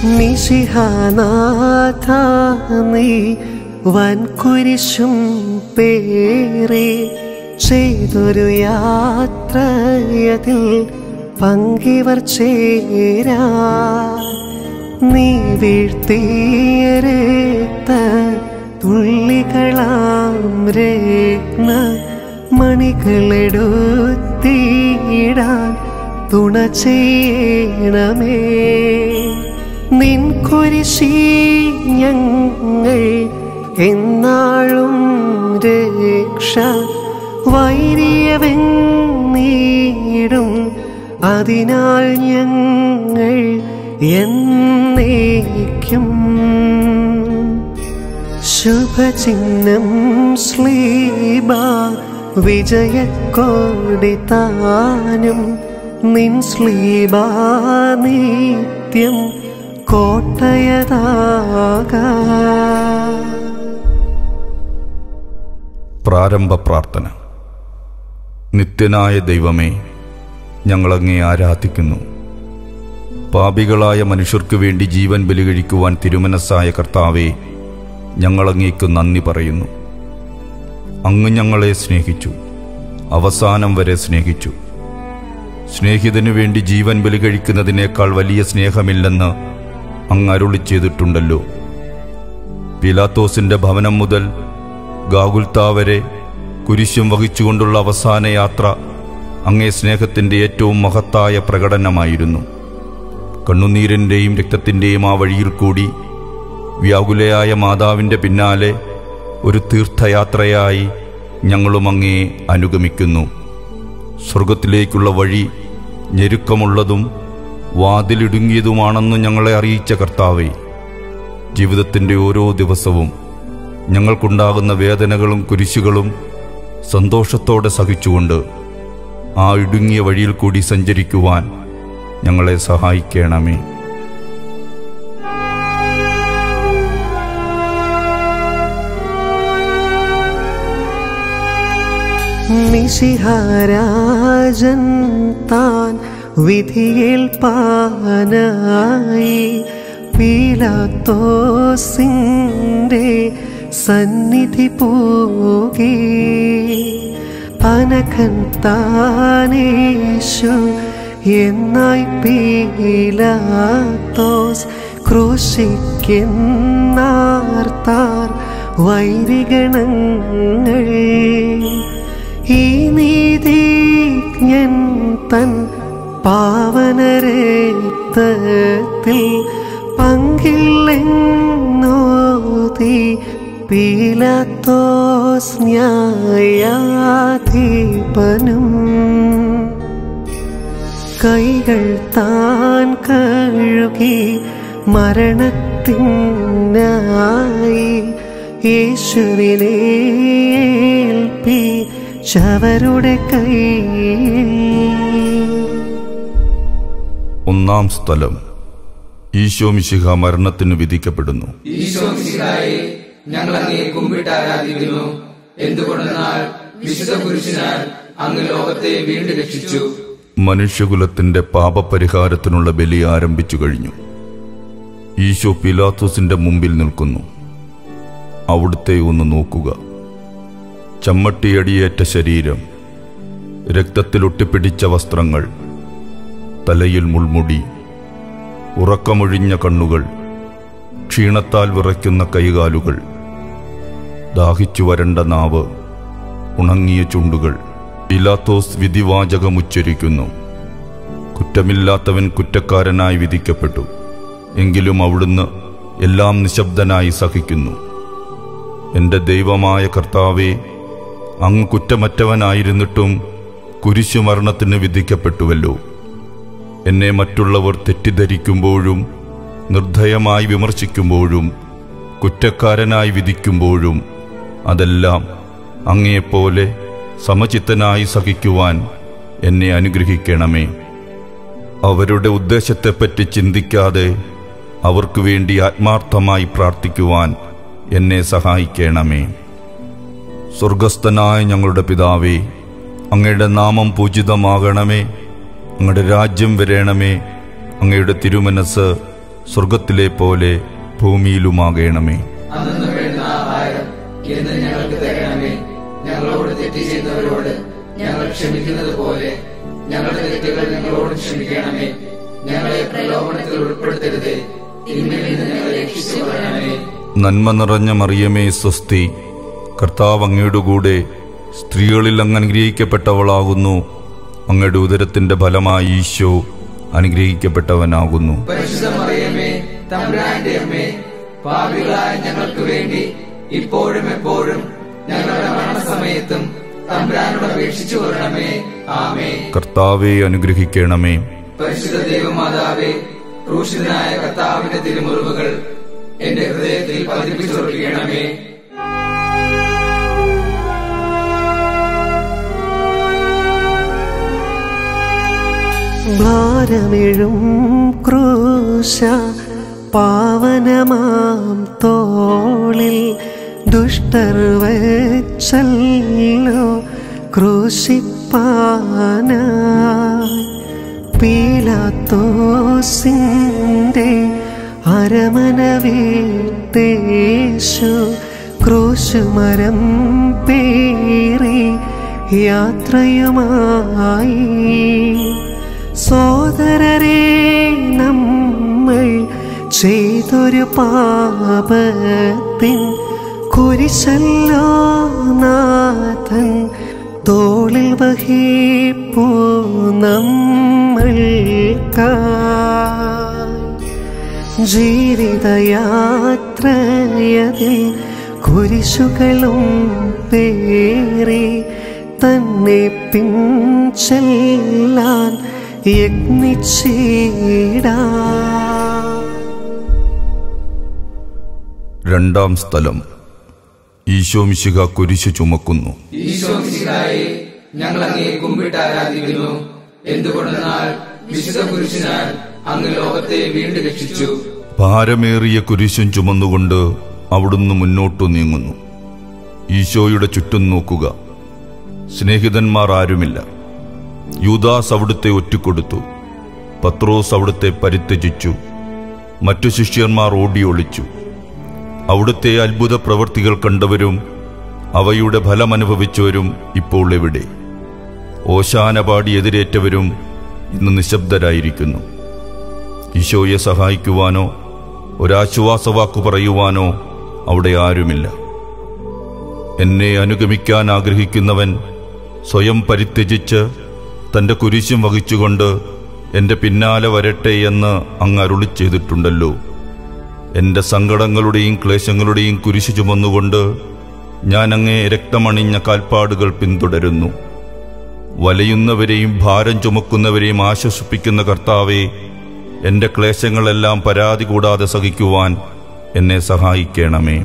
നിശിഹാനാഥ നീ വൻകുരിശും പേറി ചെയ്തൊരു യാത്രയതിൽ പങ്കിവർ ചേരാ നീ വീഴ്ത്തിയ രക്ത തുള്ളികളാം രത്ന മണികളെടുത്തിടാൻ തുണ ചെയ്യണമേ നിൻ കുരിശി ഞങ്ങൾ എന്നാളും രക്ഷ വൈരിയവെന്നീടും അതിനാൽ ഞങ്ങൾ എന്നേക്കും ശുഭചിഹ്നം ശ്ലീബ വിജയക്കോടി താനും നിൻ ശ്ലീബ നിത്യം കോട്ടയതാകാ പ്രാരംഭ പ്രാർത്ഥന നിത്യനായ ദൈവമേ ഞങ്ങളങ്ങേ ആരാധിക്കുന്നു പാപികളായ മനുഷ്യർക്കു വേണ്ടി ജീവൻ ബലികഴിക്കുവാൻ തിരുമനസ്സായ കർത്താവെ ഞങ്ങളങ്ങേക്ക് നന്ദി പറയുന്നു അങ്ങ് ഞങ്ങളെ സ്നേഹിച്ചു അവസാനം വരെ സ്നേഹിച്ചു സ്നേഹിതനു വേണ്ടി ജീവൻ ബലികഴിക്കുന്നതിനേക്കാൾ വലിയ സ്നേഹമില്ലെന്ന് അങ്ങ് അരുളി ചെയ്തിട്ടുണ്ടല്ലോ പിലാത്തോസിന്റെ ഭവനം മുതൽ ഗാഗുൽത്ത വരെ കുരിശും വഹിച്ചുകൊണ്ടുള്ള അവസാന യാത്ര അങ്ങേ സ്നേഹത്തിന്റെ ഏറ്റവും മഹത്തായ പ്രകടനമായിരുന്നു കണ്ണുനീരിന്റെയും രക്തത്തിന്റെയും ആ വഴിയിൽ കൂടി വ്യാകുലയായ മാതാവിന്റെ പിന്നാലെ ഒരു തീർത്ഥയാത്രയായി ഞങ്ങളും അങ്ങേ അനുഗമിക്കുന്നു സ്വർഗത്തിലേക്കുള്ള വഴി ഞെരുക്കമുള്ളതും വാതിലിടുങ്ങിയതുമാണെന്ന് ഞങ്ങളെ അറിയിച്ച കർത്താവേ ജീവിതത്തിൻ്റെ ഓരോ ദിവസവും ഞങ്ങൾക്കുണ്ടാകുന്ന വേദനകളും കുരിശുകളും സന്തോഷത്തോടെ സഹിച്ചുകൊണ്ട് ആ ഇടുങ്ങിയ വഴിയിൽ കൂടി സഞ്ചരിക്കുവാൻ ഞങ്ങളെ സഹായിക്കണമേ നിശിഹാരാജൻ താൻ വിധിയേൽപ്പാനായി പീലാത്തോസിന്റെ സന്നിധി പോകി അനഖൻ താനേശു എന്നായി പീലാത്തോസ് ക്രൂശിക്കുന്നാർത്താർ വൈരിഗണങ്ങൾ ഈ നീതിജ്ഞൻ തൻ പാവനരക്തത്തിൽ പങ്കില്ലെന്നോതി പീലാത്തോസ് ന്യായാധിപനും കൈകൾ താൻ കഴുകി മരണത്തിനായി യേശുവിനെ ഏൽപ്പിച്ചവരുടെ കയ്യിൽ ഒന്നാം സ്ഥലം ഈശോ മിശിഹ മരണത്തിന് വിധിക്കപ്പെടുന്നു ഈശോ മിശിഹായെ ഞങ്ങൾ അങ്ങേ കുമ്പിട്ട് ആരാധിക്കുന്നു എന്തുകൊണ്ടെന്നാൽ വിശുദ്ധ പുരുഷനാൽ അങ്ങ് ലോകത്തെ വീണ്ടും രക്ഷിച്ചു മനുഷ്യകുലത്തിന്റെ പാപപരിഹാരത്തിനുള്ള ബലി ആരംഭിച്ചു കഴിഞ്ഞു ഈശോ പിലാത്തോസിന്റെ മുമ്പിൽ നിൽക്കുന്നു അവിടുത്തെ ഒന്ന് നോക്കുക ചമ്മട്ടിയടിയേറ്റ ശരീരം രക്തത്തിൽ ഒട്ടിപ്പിടിച്ച വസ്ത്രങ്ങൾ തലയിൽ മുൾമുടി ഉറക്കമൊഴിഞ്ഞ കണ്ണുകൾ ക്ഷീണത്താൽ വിറയ്ക്കുന്ന കൈകാലുകൾ ദാഹിച്ചു വരണ്ട നാവ് ഉണങ്ങിയ ചുണ്ടുകൾ പിലാത്തോസ് വിധിവാചകമുച്ചരിക്കുന്നു കുറ്റമില്ലാത്തവൻ കുറ്റക്കാരനായി വിധിക്കപ്പെട്ടു എങ്കിലും അവിടുന്ന് എല്ലാം നിശബ്ദനായി സഹിക്കുന്നു എന്റെ ദൈവമായ കർത്താവെ അങ്ങ് കുറ്റമറ്റവനായിരുന്നിട്ടും കുരിശുമരണത്തിന് വിധിക്കപ്പെട്ടുവല്ലോ എന്നെ മറ്റുള്ളവർ തെറ്റിദ്ധരിക്കുമ്പോഴും നിർദ്ധയമായി വിമർശിക്കുമ്പോഴും കുറ്റക്കാരനായി വിധിക്കുമ്പോഴും അതെല്ലാം അങ്ങയെപ്പോലെ സമചിത്തനായി സഹിക്കുവാൻ എന്നെ അനുഗ്രഹിക്കണമേ അവരുടെ ഉദ്ദേശത്തെപ്പറ്റി ചിന്തിക്കാതെ അവർക്ക് വേണ്ടി ആത്മാർത്ഥമായി പ്രാർത്ഥിക്കുവാൻ എന്നെ സഹായിക്കണമേ സ്വർഗസ്ഥനായ ഞങ്ങളുടെ പിതാവേ അങ്ങയുടെ നാമം പൂജിതമാകണമേ അങ്ങയുടെ രാജ്യം വരേണമേ അങ്ങയുടെ തിരുമനസ് സ്വർഗത്തിലെ പോലെ ഭൂമിയിലുമാകണമേ അന്നു വേണ്ട ആഹാരം എന്ന് ഞങ്ങൾക്ക് തരണമേ ഞങ്ങളോട് തെറ്റ് ചെയ്യുന്നവരോട് ഞങ്ങൾ ക്ഷമിക്കുന്നത് പോലെ ഞങ്ങളുടെ തെറ്റുകൾ ഞങ്ങളോട് ക്ഷമിക്കണമേ ഞങ്ങളെ പ്രലോഭനത്തിൽ ഉൾപ്പെടുത്തരുതേ തിന്മയിൽ നിന്ന് ഞങ്ങളെ രക്ഷിച്ചു കൊള്ളണമേ നന്മ നിറഞ്ഞ മറിയമേ സ്വസ്തി കർത്താവ് അങ്ങയുടെ കൂടെ സ്ത്രീകളിൽ അങ്ങ് അനുഗ്രഹിക്കപ്പെട്ടവളാകുന്നു അങ്ങയുടെ ഉദരത്തിന്റെ ഫലമായി ഈശോ അനുഗ്രഹിക്കപ്പെട്ടവനാകുന്നു പരിശുദ്ധ മറിയമേ തമ്പുരാന്റെ അമ്മേ പാപികളായ ഞങ്ങൾക്ക് വേണ്ടി ഇപ്പോഴും എപ്പോഴും ഞങ്ങളുടെ മരണസമയത്തും തമ്പുരാനോട് അപേക്ഷിച്ചു കൊള്ളണമേ ആമേ കർത്താവെ അനുഗ്രഹിക്കണമേ പരിശുദ്ധ ദൈവമാതാവേ ക്രൂശിതനായ കർത്താവിന്റെ തിരുമുറിവുകൾ എന്റെ ഹൃദയത്തിൽ പതിപ്പിച്ചുറപ്പിക്കണമേ ഭാരമെഴും ക്രൂശ പാവനമാം തോളിൽ ദുഷ്ടർ വെച്ചല്ലോ ക്രൂശിപ്പാനായി പീലാത്തോസിൻ്റെ അരമന വീട്ടേശു ക്രൂശുമരം പേറി യാത്രയുമായി സോദരരെ നമ്മൾ ചെയ്തൊരു പാപത്തിൻ കുരിശല്ലോ നാഥൻ തോളിൽ വഹിപ്പൂ നമ്മൾക്കായി ജീവിതയാത്രയതിൽ കുരിശുകളും പേറി തന്നെ പിൻചെല്ലാൻ യജ്ഞിച്ചിടാ രണ്ടാം സ്ഥലം ഈശോ മിശിഹ കുരിശു ചുമക്കുന്നു ഈശോ മിശിഹായെ ഞങ്ങൾ അങ്ങേ കുമ്പിട്ട് ആരാധിക്കുന്നു എന്തുകൊണ്ടെന്നാൽ വിശുദ്ധ പുരുഷനാൽ അങ്ങ് ലോകത്തെ വീണ്ടും രക്ഷിച്ചു ഭാരമേറിയ കുരിശും ചുമന്നുകൊണ്ട് അവിടുന്ന് മുന്നോട്ടു നീങ്ങുന്നു ഈശോയുടെ ചുറ്റും നോക്കുക സ്നേഹിതന്മാർ ആരുമില്ല യൂദാസ് അവിടുത്തെ ഒറ്റിക്കൊടുത്തു പത്രോസ് അവിടുത്തെ പരിത്യജിച്ചു മറ്റു ശിഷ്യന്മാർ ഓടിയൊളിച്ചു അവിടുത്തെ അത്ഭുത പ്രവൃത്തികൾ കണ്ടവരും അവയുടെ ഫലമനുഭവിച്ചവരും ഇപ്പോൾ എവിടെ ഓശാന പാടി എതിരേറ്റവരും ഇന്ന് നിശബ്ദരായിരിക്കുന്നു ഈശോയെ സഹായിക്കുവാനോ ഒരാശ്വാസവാക്കു പറയുവാനോ അവിടെ ആരുമില്ല എന്നെ അനുഗമിക്കാൻ ആഗ്രഹിക്കുന്നവൻ സ്വയം പരിത്യജിച്ച് തന്റെ കുരിശും വഹിച്ചുകൊണ്ട് എന്റെ പിന്നാലെ വരട്ടെ എന്ന് അങ്ങ് അരുളി ചെയ്തിട്ടുണ്ടല്ലോ എന്റെ സങ്കടങ്ങളുടെയും ക്ലേശങ്ങളുടെയും കുരിശു ചുമന്നുകൊണ്ട് ഞാൻ അങ്ങേ രക്തമണിഞ്ഞ കാൽപ്പാടുകൾ പിന്തുടരുന്നു വലയുന്നവരെയും ഭാരം ചുമക്കുന്നവരെയും ആശ്വസിപ്പിക്കുന്ന കർത്താവെ എന്റെ ക്ലേശങ്ങളെല്ലാം പരാതി കൂടാതെ സഹിക്കുവാൻ എന്നെ സഹായിക്കണമേ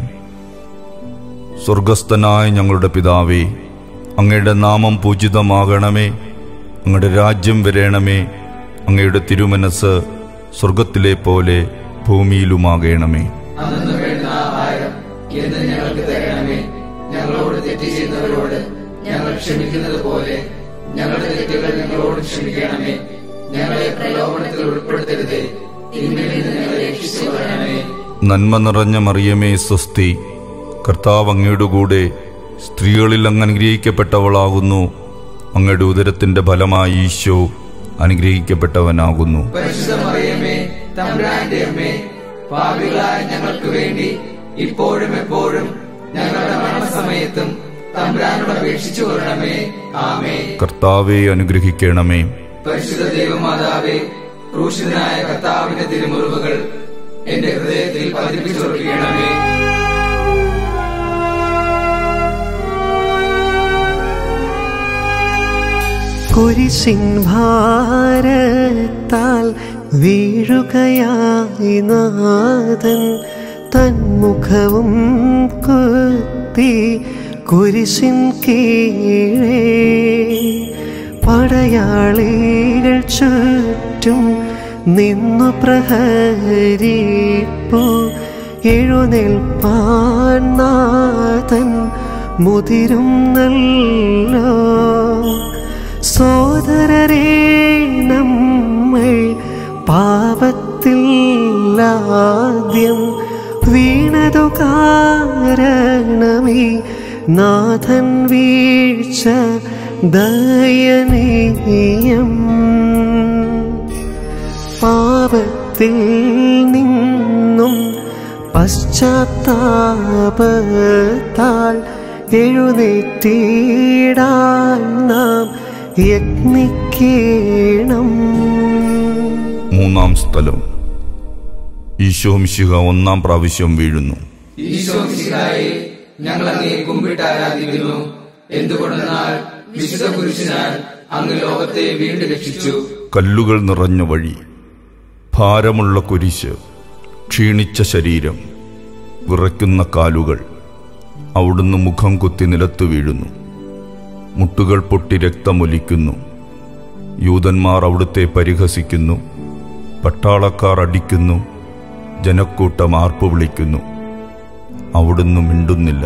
സ്വർഗസ്ഥനായ ഞങ്ങളുടെ പിതാവേ അങ്ങയുടെ നാമം പൂജിതമാകണമേ അങ്ങയുടെ രാജ്യം വരേണമേ അങ്ങയുടെ തിരുമനസ് സ്വർഗത്തിലെ പോലെ ഭൂമിയിലുമാകണമേ അന്നു വേണ്ട ആഹാരം എന്ന് ഞങ്ങൾക്ക് തരണമേ ഞങ്ങളോട് തെറ്റ് ചെയ്യുന്നവരോട് ഞങ്ങൾ ക്ഷമിക്കുന്നത് പോലെ ഞങ്ങളുടെ തെറ്റുകൾ ഞങ്ങളോട് ക്ഷമിക്കണമേ ഞങ്ങളെ പ്രലോഭനത്തിൽ ഉൾപ്പെടുത്തരുതേ തിന്മയിൽ നിന്ന് ഞങ്ങളെ രക്ഷിച്ചു കൊള്ളണമേ നന്മ നിറഞ്ഞ മറിയമേ സ്വസ്തി കർത്താവ് അങ്ങയുടെ കൂടെ സ്ത്രീകളിൽ അങ്ങ് അനുഗ്രഹിക്കപ്പെട്ടവളാകുന്നു അങ്ങയുടെ ഉദരത്തിന്റെ ഫലമായി ഈശോ അനുഗ്രഹിക്കപ്പെട്ടവനാകുന്നു പരിശുദ്ധ മറിയമേ തമ്പുരാന്റെ അമ്മേ പാപികളായ ഞങ്ങൾക്ക് വേണ്ടി ഇപ്പോഴും എപ്പോഴും ഞങ്ങളുടെ മരണസമയത്തും തമ്പുരാനോട് അപേക്ഷിച്ചു കൊള്ളണമേ ആമേ കർത്താവെ അനുഗ്രഹിക്കണമേ പരിശുദ്ധ ദൈവമാതാവേ ക്രൂശിതനായ കർത്താവിന്റെ തിരുമുറിവുകൾ എന്റെ ഹൃദയത്തിൽ പതിപ്പിച്ചുറപ്പിക്കണമേ കുരിശിൻ ഭാരത്താൽ വീഴുകയായി നാഥൻ തന്മുഖവും കുത്തി കുരിശിൻ കീഴേ പടയാളികൾ ചുറ്റും നിന്നു പ്രഹരിപ്പു എഴുന്നേൽപ്പാൻ നാഥൻ മുതിരും നല്ലോ സോദരരെ നമ്മൾ പാപത്തിൽ കാരണമേ നാഥൻ വീഴ്ച ദയനീയം പാപത്തിൽ നിന്നും പശ്ചാത്താപത്താൽ എഴുന്നേറ്റിടാൻ നാം യത്നിക്കണം മൂന്നാം സ്ഥലം ഈശോ മിശിഹ ഒന്നാം പ്രാവശ്യം വീഴുന്നു ഈശോ മിശിഹായെ ഞങ്ങൾ അങ്ങേ കുമ്പിട്ട് ആരാധിക്കുന്നു എന്തുകൊണ്ടെന്നാൽ വിശുദ്ധ പുരുഷനാൽ അങ്ങ് ലോകത്തെ വീണ്ടും രക്ഷിച്ചു കല്ലുകൾ നിറഞ്ഞ വഴി ഭാരമുള്ള കുരിശ് ക്ഷീണിച്ച ശരീരം വിറയ്ക്കുന്ന കാലുകൾ അവിടുന്ന് മുഖം കുത്തി നിലത്തു വീഴുന്നു മുട്ടുകൾ പൊട്ടി രക്തമൊലിക്കുന്നു യൂതന്മാർ അവിടുത്തെ പരിഹസിക്കുന്നു പട്ടാളക്കാർ അടിക്കുന്നു ജനക്കൂട്ടം ആർപ്പു വിളിക്കുന്നു അവിടുന്ന് മിണ്ടുന്നില്ല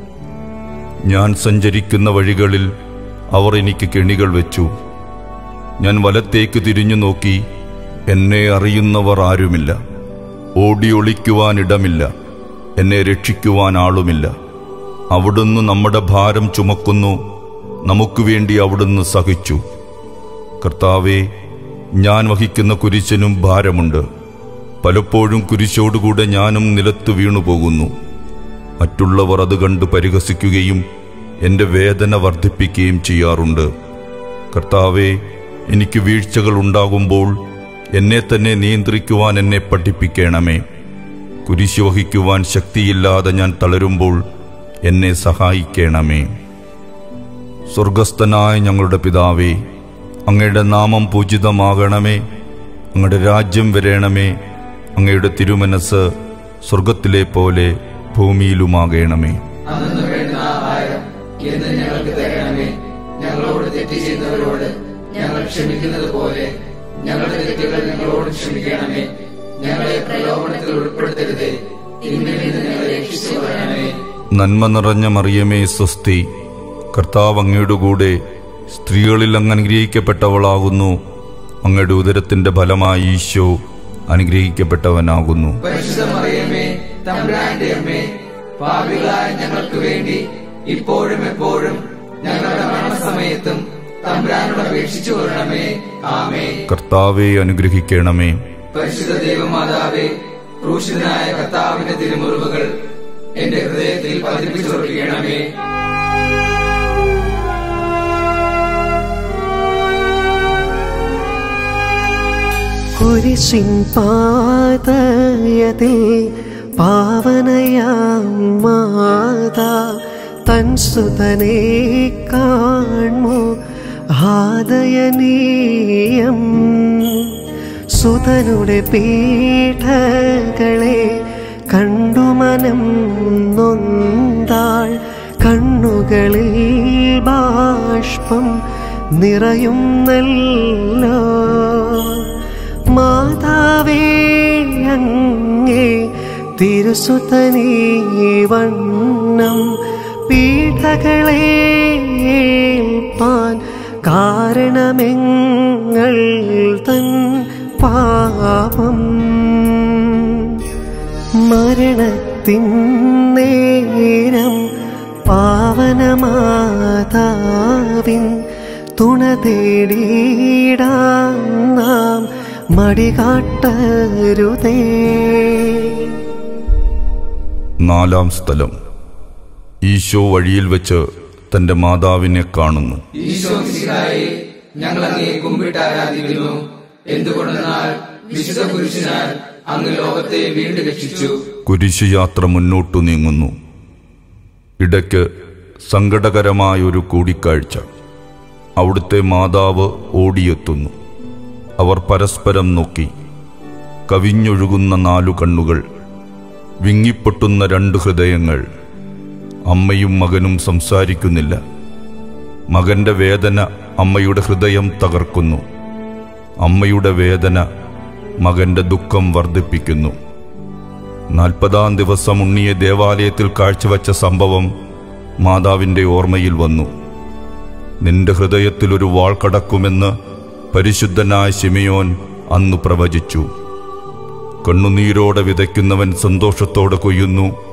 ഞാൻ സഞ്ചരിക്കുന്ന വഴികളിൽ അവർ എനിക്ക് കെണികൾ വെച്ചു ഞാൻ വലത്തേക്ക് തിരിഞ്ഞു നോക്കി എന്നെ അറിയുന്നവർ ആരുമില്ല ഓടി ഒളിക്കുവാൻ ഇടമില്ല എന്നെ രക്ഷിക്കുവാൻ ആളുമില്ല അവിടുന്ന് നമ്മുടെ ഭാരം ചുമക്കുന്നു നമുക്ക് വേണ്ടി അവിടുന്ന് സഹിച്ചു കർത്താവെ ഞാൻ വഹിക്കുന്ന കുരിശിനും ഭാരമുണ്ട് പലപ്പോഴും കുരിശോടുകൂടെ ഞാനും നിലത്ത് വീണുപോകുന്നു മറ്റുള്ളവർ അത് കണ്ട് പരിഹസിക്കുകയും എൻ്റെ വേദന വർദ്ധിപ്പിക്കുകയും ചെയ്യാറുണ്ട് കർത്താവെ എനിക്ക് വീഴ്ചകൾ ഉണ്ടാകുമ്പോൾ എന്നെ തന്നെ നിയന്ത്രിക്കുവാൻ എന്നെ പഠിപ്പിക്കണമേ കുരിശ് വഹിക്കുവാൻ ശക്തിയില്ലാതെ ഞാൻ തളരുമ്പോൾ എന്നെ സഹായിക്കണമേ സ്വർഗസ്ഥനായ ഞങ്ങളുടെ പിതാവേ അങ്ങയുടെ നാമം പൂജിതമാകണമേ അങ്ങയുടെ രാജ്യം വരേണമേ അങ്ങയുടെ തിരുമനസ് സ്വർഗത്തിലെ പോലെ ഭൂമിയിലുമാകണമേ അന്നു വേണ്ട ആഹാരം എന്ന് ഞങ്ങൾക്ക് തരണമേ ഞങ്ങളോട് തെറ്റ് ചെയ്യുന്നവരോട് ഞങ്ങൾ ക്ഷമിക്കുന്നത് പോലെ ഞങ്ങളുടെ തെറ്റുകൾ ഞങ്ങളോട് ക്ഷമിക്കണമേ ഞങ്ങളെ പ്രലോഭനത്തിൽ ഉൾപ്പെടുത്തരുതേ ഇന്നിൽ നിന്ന് ഞങ്ങളെ രക്ഷിച്ചു വരണമേ നന്മ നിറഞ്ഞ മറിയമേ സ്വസ്തി കർത്താവ് അങ്ങയുടെ കൂടെ സ്ത്രീകളിൽ അങ്ങ് അനുഗ്രഹിക്കപ്പെട്ടവളാകുന്നു അങ്ങയുടെ ഉദരത്തിന്റെ ഫലമായി ഈശോ അനുഗ്രഹിക്കപ്പെട്ടവനാകുന്നു പരിശുദ്ധ മറിയമേ തമ്പുരാന്റെ അമ്മേ പാപികളായ ഞങ്ങൾക്ക് വേണ്ടി ഇപ്പോഴും എപ്പോഴും ഞങ്ങളുടെ മരണസമയത്തും തമ്പുരാനോട് അപേക്ഷിച്ചു കൊള്ളണമേ ആമേ കർത്താവെ അനുഗ്രഹിക്കണമേ പരിശുദ്ധ ദൈവമാതാവേ ക്രൂശിതനായ കർത്താവിന്റെ തിരുമുറിവുകൾ എന്റെ ഹൃദയത്തിൽ പതിപ്പിച്ചുറപ്പിക്കണമേ കുരിശിൻ പാതയതിൽ പാവനയാം മാതാ തൻ സുതനെ കാൺമു ഹാദയനീയം സുതനുടെ പീഠകളെ കണ്ടുമനം നൊന്താൾ കണ്ണുകളിൽ ബാഷ്പം നിറയുന്നല്ലോ മാതാവേ അങ്ങേ തിരുസുതനീ വണ്ണം പീഠകളെ ഏൽപ്പാൻ കാരണമെങ്ങൾ തൻ പാപം മരണത്തിൻ നേരം പാവനമാതാവിൻ തുണ തേടിയിടാം നാം മടികാട്ടരുതേ നാലാം സ്ഥലം ഈശോ വഴിയിൽ വെച്ച് തന്റെ മാതാവിനെ കാണുന്നു ഈശോ മിശിഹായെ ഞങ്ങൾ അങ്ങേ കുമ്പിട്ട് ആരാധിക്കുന്നു എന്തുകൊണ്ടെന്നാൽ വിശുദ്ധ പുരുഷനാൽ അങ്ങ് ലോകത്തെ വീണ്ടും രക്ഷിച്ചു കുരിശ് യാത്ര മുന്നോട്ടു നീങ്ങുന്നു ഇടയ്ക്ക് സങ്കടകരമായൊരു കൂടിക്കാഴ്ച അവിടുത്തെ മാതാവ് ഓടിയെത്തുന്നു അവർ പരസ്പരം നോക്കി കവിഞ്ഞൊഴുകുന്ന നാലു കണ്ണുകൾ വിങ്ങിപ്പൊട്ടുന്ന രണ്ട് ഹൃദയങ്ങൾ അമ്മയും മകനും സംസാരിക്കുന്നില്ല മകന്റെ വേദന അമ്മയുടെ ഹൃദയം തകർക്കുന്നു അമ്മയുടെ വേദന മകന്റെ ദുഃഖം വർദ്ധിപ്പിക്കുന്നു നാൽപ്പതാം ദിവസം ഉണ്ണിയെ ദേവാലയത്തിൽ കാഴ്ചവെച്ച സംഭവം മാതാവിന്റെ ഓർമ്മയിൽ വന്നു നിന്റെ ഹൃദയത്തിൽ ഒരു വാൾ കടക്കുമെന്ന് പരിശുദ്ധനായ ശിമയോൻ അന്ന് പ്രവചിച്ചു കണ്ണുനീരോടെ വിതയ്ക്കുന്നവൻ സന്തോഷത്തോടെ കൊയ്യുന്നു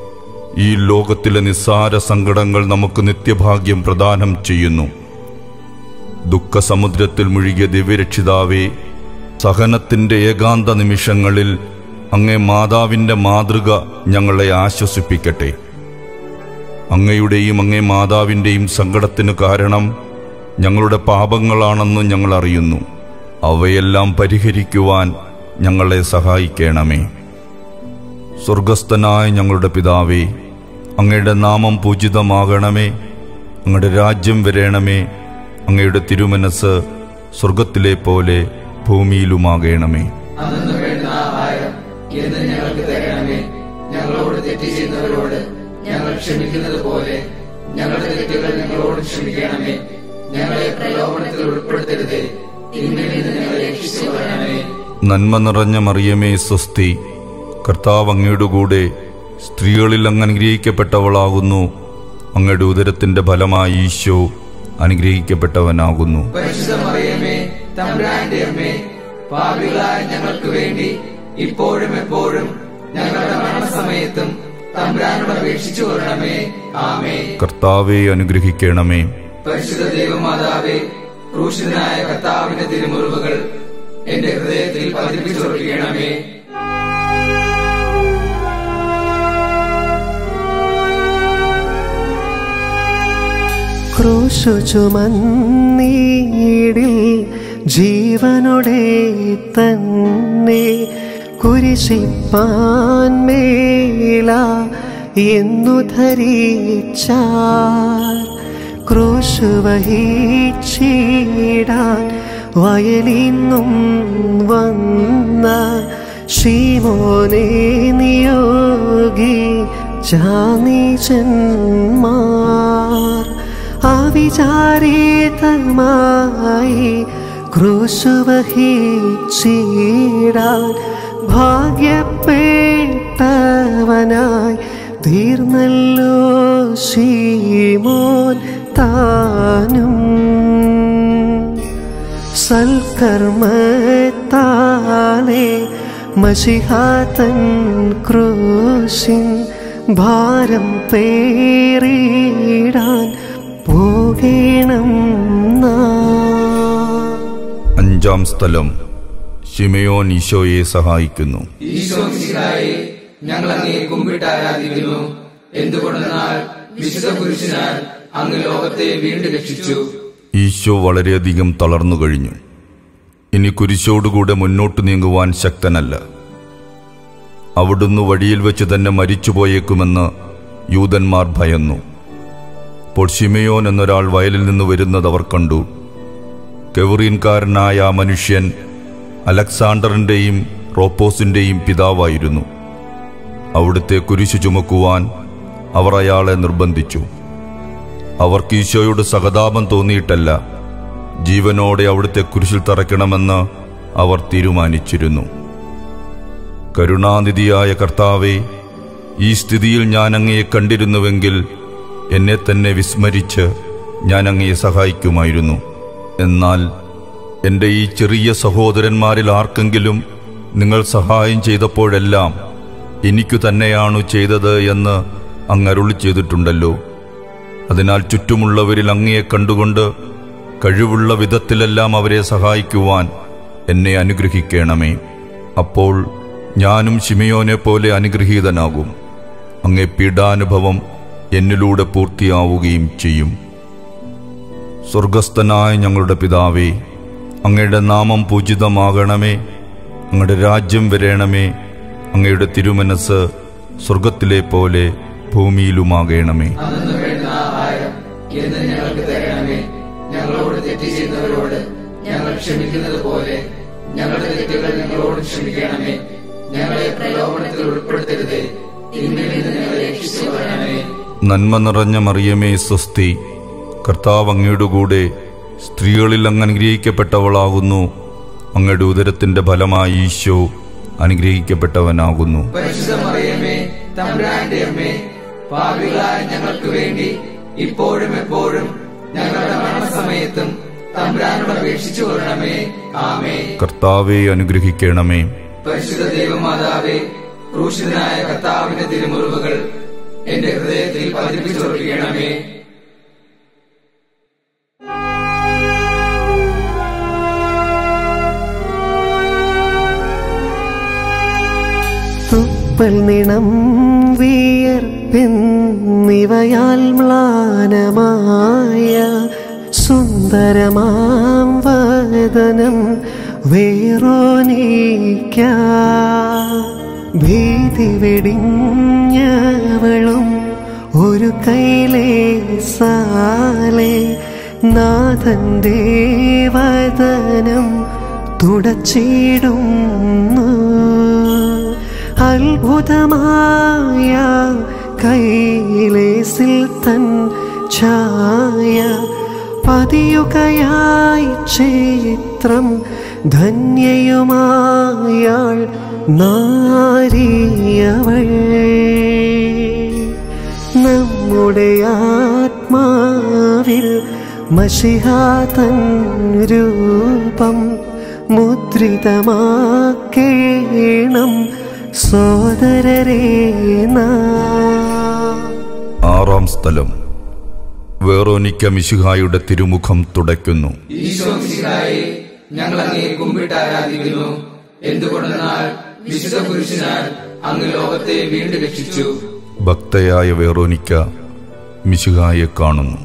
ഈ ലോകത്തിലെ നിസ്സാര സങ്കടങ്ങൾ നമുക്ക് നിത്യഭാഗ്യം പ്രദാനം ചെയ്യുന്നു ദുഃഖസമുദ്രത്തിൽ മുഴുകിയ ദിവ്യരക്ഷിതാവേ സഹനത്തിന്റെ ഏകാന്ത നിമിഷങ്ങളിൽ അങ്ങേ മാതാവിന്റെ മാതൃക ഞങ്ങളെ ആശ്വസിപ്പിക്കട്ടെ അങ്ങയുടെയും അങ്ങേ മാതാവിൻ്റെയും സങ്കടത്തിന് കാരണം ഞങ്ങളുടെ പാപങ്ങളാണെന്ന് ഞങ്ങൾ അറിയുന്നു അവയെല്ലാം പരിഹരിക്കുവാൻ ഞങ്ങളെ സഹായിക്കണമേ സ്വർഗസ്ഥനായ ഞങ്ങളുടെ പിതാവേ അങ്ങയുടെ നാമം പൂജിതമാകണമേ അങ്ങയുടെ രാജ്യം വരേണമേ അങ്ങയുടെ തിരുമനസ് സ്വർഗത്തിലെ പോലെ ഭൂമിയിലുമാകണമേ അന്നു വേണ്ട ആഹാരം എന്ന് ഞങ്ങൾക്ക് തരണമേ ഞങ്ങളോട് തെറ്റ് ചെയ്യുന്നവരോട് ഞങ്ങൾ ക്ഷമിക്കുന്നത് പോലെ ഞങ്ങളുടെ തെറ്റുകൾ ഞങ്ങളോട് ക്ഷമിക്കണമേ ഞങ്ങളെ പ്രലോഭനത്തിൽ ഉൾപ്പെടുത്തരുതേ തിന്മയിൽ നിന്ന് ഞങ്ങളെ രക്ഷിച്ചു വരണമേ നന്മ നിറഞ്ഞ മറിയമേ സ്വസ്തി കർത്താവ് അങ്ങയുടെ കൂടെ സ്ത്രീകളിൽ അങ്ങ് അനുഗ്രഹിക്കപ്പെട്ടവളാകുന്നു അങ്ങയുടെ ഉദരത്തിന്റെ ഫലമായി ഈശോ അനുഗ്രഹിക്കപ്പെട്ടവനാകുന്നു പരിശുദ്ധ മറിയമേ തമ്പുരാന്റെ അമ്മേ പാപികളായ ഞങ്ങൾക്ക് വേണ്ടി ഇപ്പോഴും എപ്പോഴും ഞങ്ങളുടെ മരണസമയത്തും തമ്പുരാനോട് അപേക്ഷിച്ചു കൊള്ളണമേ ആമേ കർത്താവെ അനുഗ്രഹിക്കണമേ പരിശുദ്ധ ദൈവമാതാവേ ക്രൂശിതനായ കർത്താവിന്റെ തിരുമുറിവുകൾ എന്റെ ഹൃദയത്തിൽ പതിപ്പിച്ചുറപ്പിക്കണമേ ക്രൂശു ചുമന്നീടിൽ ജീവനോടെ തന്നെ കുരിശിപ്പാൻ മേല എന്നു ധരിച്ചാൽ ക്രൂശു വഹിച്ചിടാൻ വയലിന്നും വന്ന ശ്രീമോനെ നിയോഗി ജാനീചന്മാർ അവിചാരിതമായി ക്രൂശുവഹിച്ചിടാൻ ഭാഗ്യപ്പെട്ടവനായി തീർന്നല്ലോ ശീമോൻ താനും സൽക്കർമ്മത്താലെ മഷിഹാതൻ ക്രൂശിൻ ഭാരം പേറിടാൻ പോകേണം നാം അഞ്ചാം സ്ഥലം ശിമയോൻ ഈശോയെ സഹായിക്കുന്നു ഈശോ മിശിഹായെ ഞങ്ങൾ അങ്ങേ കുമ്പിട്ട് ആരാധിക്കുന്നു എന്തുകൊണ്ടെന്നാൽ വിശുദ്ധ പുരുഷനാൽ അങ്ങ് ലോകത്തെ വീണ്ടും രക്ഷിച്ചു ഈശോ വളരെയധികം തളർന്നു കഴിഞ്ഞു ഇനി കുരിശോടുകൂടെ മുന്നോട്ട് നീങ്ങുവാൻ ശക്തനല്ല അവിടുന്ന് വഴിയിൽ വെച്ച് തന്നെ മരിച്ചുപോയേക്കുമെന്ന് യൂതന്മാർ ഭയന്നു അപ്പോൾ ഷിമയോൻ എന്നൊരാൾ വയലിൽ നിന്ന് വരുന്നത് അവർ കണ്ടു കെവറീൻകാരനായ ആ മനുഷ്യൻ അലക്സാണ്ടറിന്റെയും റോപ്പോസിന്റെയും പിതാവായിരുന്നു അവിടുത്തെ കുരിശു ചുമക്കുവാൻ അവർ അയാളെ നിർബന്ധിച്ചു അവർക്ക് ഈശോയോട് സഹതാപം തോന്നിയിട്ടല്ല ജീവനോടെ അവിടുത്തെ കുരിശിൽ തറയ്ക്കണമെന്ന് അവർ തീരുമാനിച്ചിരുന്നു കരുണാനിധിയായ കർത്താവെ ഈ സ്ഥിതിയിൽ ഞാൻ അങ്ങയെ കണ്ടിരുന്നുവെങ്കിൽ എന്നെ തന്നെ വിസ്മരിച്ച് ഞാൻ അങ്ങയെ സഹായിക്കുമായിരുന്നു എന്നാൽ എൻ്റെ ഈ ചെറിയ സഹോദരന്മാരിൽ ആർക്കെങ്കിലും നിങ്ങൾ സഹായം ചെയ്തപ്പോഴെല്ലാം എനിക്കു തന്നെയാണു ചെയ്തത് എന്ന് അങ്ങ് അരുളി ചെയ്തിട്ടുണ്ടല്ലോ അതിനാൽ ചുറ്റുമുള്ളവരിൽ അങ്ങയെ കണ്ടുകൊണ്ട് കഴിവുള്ള വിധത്തിലെല്ലാം അവരെ സഹായിക്കുവാൻ എന്നെ അനുഗ്രഹിക്കണമേ അപ്പോൾ ഞാനും ശിമയോനെ പോലെ അനുഗ്രഹീതനാകും അങ്ങേ പീഡാനുഭവം എന്നിലൂടെ പൂർത്തിയാവുകയും ചെയ്യും സ്വർഗസ്ഥനായ ഞങ്ങളുടെ പിതാവേ അങ്ങയുടെ നാമം പൂജിതമാകണമേ അങ്ങയുടെ രാജ്യം വരേണമേ അങ്ങയുടെ തിരുമനസ് സ്വർഗത്തിലെ പോലെ ഭൂമിയിലുമാകണമേ അന്നു വേണ്ട ആഹാരം എന്ന് ഞങ്ങൾക്ക് തരണമേ ഞങ്ങളോട് തെറ്റ് ചെയ്യുന്നവരോട് ഞങ്ങൾ ക്ഷമിക്കുന്നത് പോലെ ഞങ്ങളുടെ തെറ്റുകൾ ഞങ്ങളോട് ക്ഷമിക്കണമേ ഞങ്ങളെ പ്രലോഭനത്തിൽ ഉൾപ്പെടുത്തരുതേ തിന്മയിൽ നിന്ന് ഞങ്ങളെ രക്ഷിച്ചു വരണമേ നന്മ നിറഞ്ഞ മറിയമേ സ്വസ്തി കർത്താവ് അങ്ങയുടെ കൂടെ സ്ത്രീകളിൽ അങ്ങ് അനുഗ്രഹിക്കപ്പെട്ടവളാകുന്നു അങ്ങയുടെ ഉദരത്തിന്റെ ഫലമായി ഈശോ അനുഗ്രഹിക്കപ്പെട്ടവനാകുന്നു പരിശുദ്ധ മറിയമേ തമ്പുരാന്റെ അമ്മേ പാപികളായ ഞങ്ങൾക്ക് വേണ്ടി ഇപ്പോഴും എപ്പോഴും ഞങ്ങളുടെ മരണസമയത്തും തമ്പുരാനോട് അപേക്ഷിച്ചു കൊള്ളണമേ ആമേ കർത്താവെ അനുഗ്രഹിക്കണമേ പരിശുദ്ധ ദൈവമാതാവേ ക്രൂശിതനായ കർത്താവിന്റെ തിരുമുറിവുകൾ എന്റെ ഹൃദയത്തിൽ പതിപ്പിച്ചുറപ്പിക്കണമേ തുപ്പൽ നിണം വിയർപ്പെന്നിവയാൽ മ്ലാനമായ സുന്ദരമാം വദനം വേറോനീക്ക ഭീതി വെടിഞ്ഞവളും ഒരു കൈലേ സാലേ നാഥന്റെ വദനം തുടച്ചിടുന്നു അത്ഭുതമായ കൈലേസിൽ തൻ ഛായ പതിയുകയായി ചിത്രം ധന്യയുമായാൾ നാരിയവൾ നമ്മുടെ ആത്മാവിൽ മഷിഹാതൻ രൂപം മുദ്രിതമാക്കേണം സോദരരേ നാം ആറാം സ്ഥലം വേറോനിക്ക മിശിഹായുടെ തിരുമുഖം തുടയ്ക്കുന്നു ഈശോ മിശിഹായെ ഞങ്ങൾ അങ്ങേ കുമ്പിട്ട് ആരാധിക്കുന്നു എന്തുകൊണ്ടെന്നാൽ വിശുദ്ധ പുരുഷനാൽ അങ്ങ് ലോകത്തെ വീണ്ടും രക്ഷിച്ചു ഭക്തയായ വേറോനിക്ക മിശിഹായെ കാണുന്നു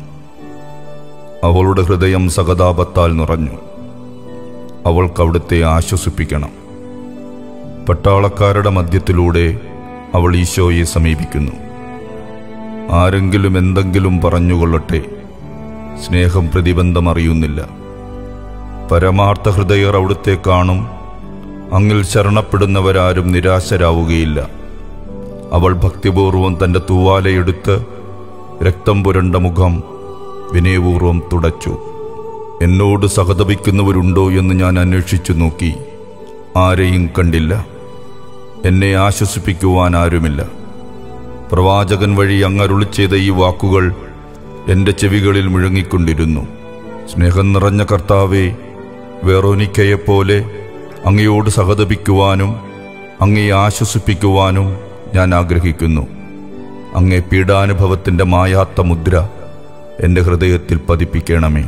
അവളുടെ ഹൃദയം സഹതാപത്താൽ നിറഞ്ഞു അവൾക്ക് അവിടുത്തെ ആശ്വസിപ്പിക്കണം പട്ടാളക്കാരുടെ മധ്യത്തിലൂടെ അവൾ ഈശോയെ സമീപിക്കുന്നു ആരെങ്കിലും എന്തെങ്കിലും പറഞ്ഞുകൊള്ളട്ടെ സ്നേഹം പ്രതിബന്ധം അറിയുന്നില്ല പരമാർത്ഥ ഹൃദയർ അവിടുത്തെ കാണും അങ്ങിൽ ശരണപ്പെടുന്നവരാരും നിരാശരാവുകയില്ല അവൾ ഭക്തിപൂർവം തന്റെ തൂവാലയെടുത്ത് രക്തം പുരണ്ട മുഖം വിനയപൂർവം തുടച്ചു എന്നോട് സഹതപിക്കുന്നവരുണ്ടോ എന്ന് ഞാൻ അന്വേഷിച്ചു നോക്കി ആരെയും കണ്ടില്ല എന്നെ ആശ്വസിപ്പിക്കുവാൻ ആരുമില്ല പ്രവാചകൻ വഴി അങ്ങരുളി ചെയ്ത ഈ വാക്കുകൾ എൻ്റെ ചെവികളിൽ മുഴങ്ങിക്കൊണ്ടിരുന്നു സ്നേഹം നിറഞ്ഞ കർത്താവെ വേറോനിക്കയെപ്പോലെ അങ്ങയോട് സഹതപിക്കുവാനും അങ്ങയെ ആശ്വസിപ്പിക്കുവാനും ഞാൻ ആഗ്രഹിക്കുന്നു അങ്ങേ പീഡാനുഭവത്തിൻ്റെ മായാത്ത മുദ്ര എൻ്റെ ഹൃദയത്തിൽ പതിപ്പിക്കണമേ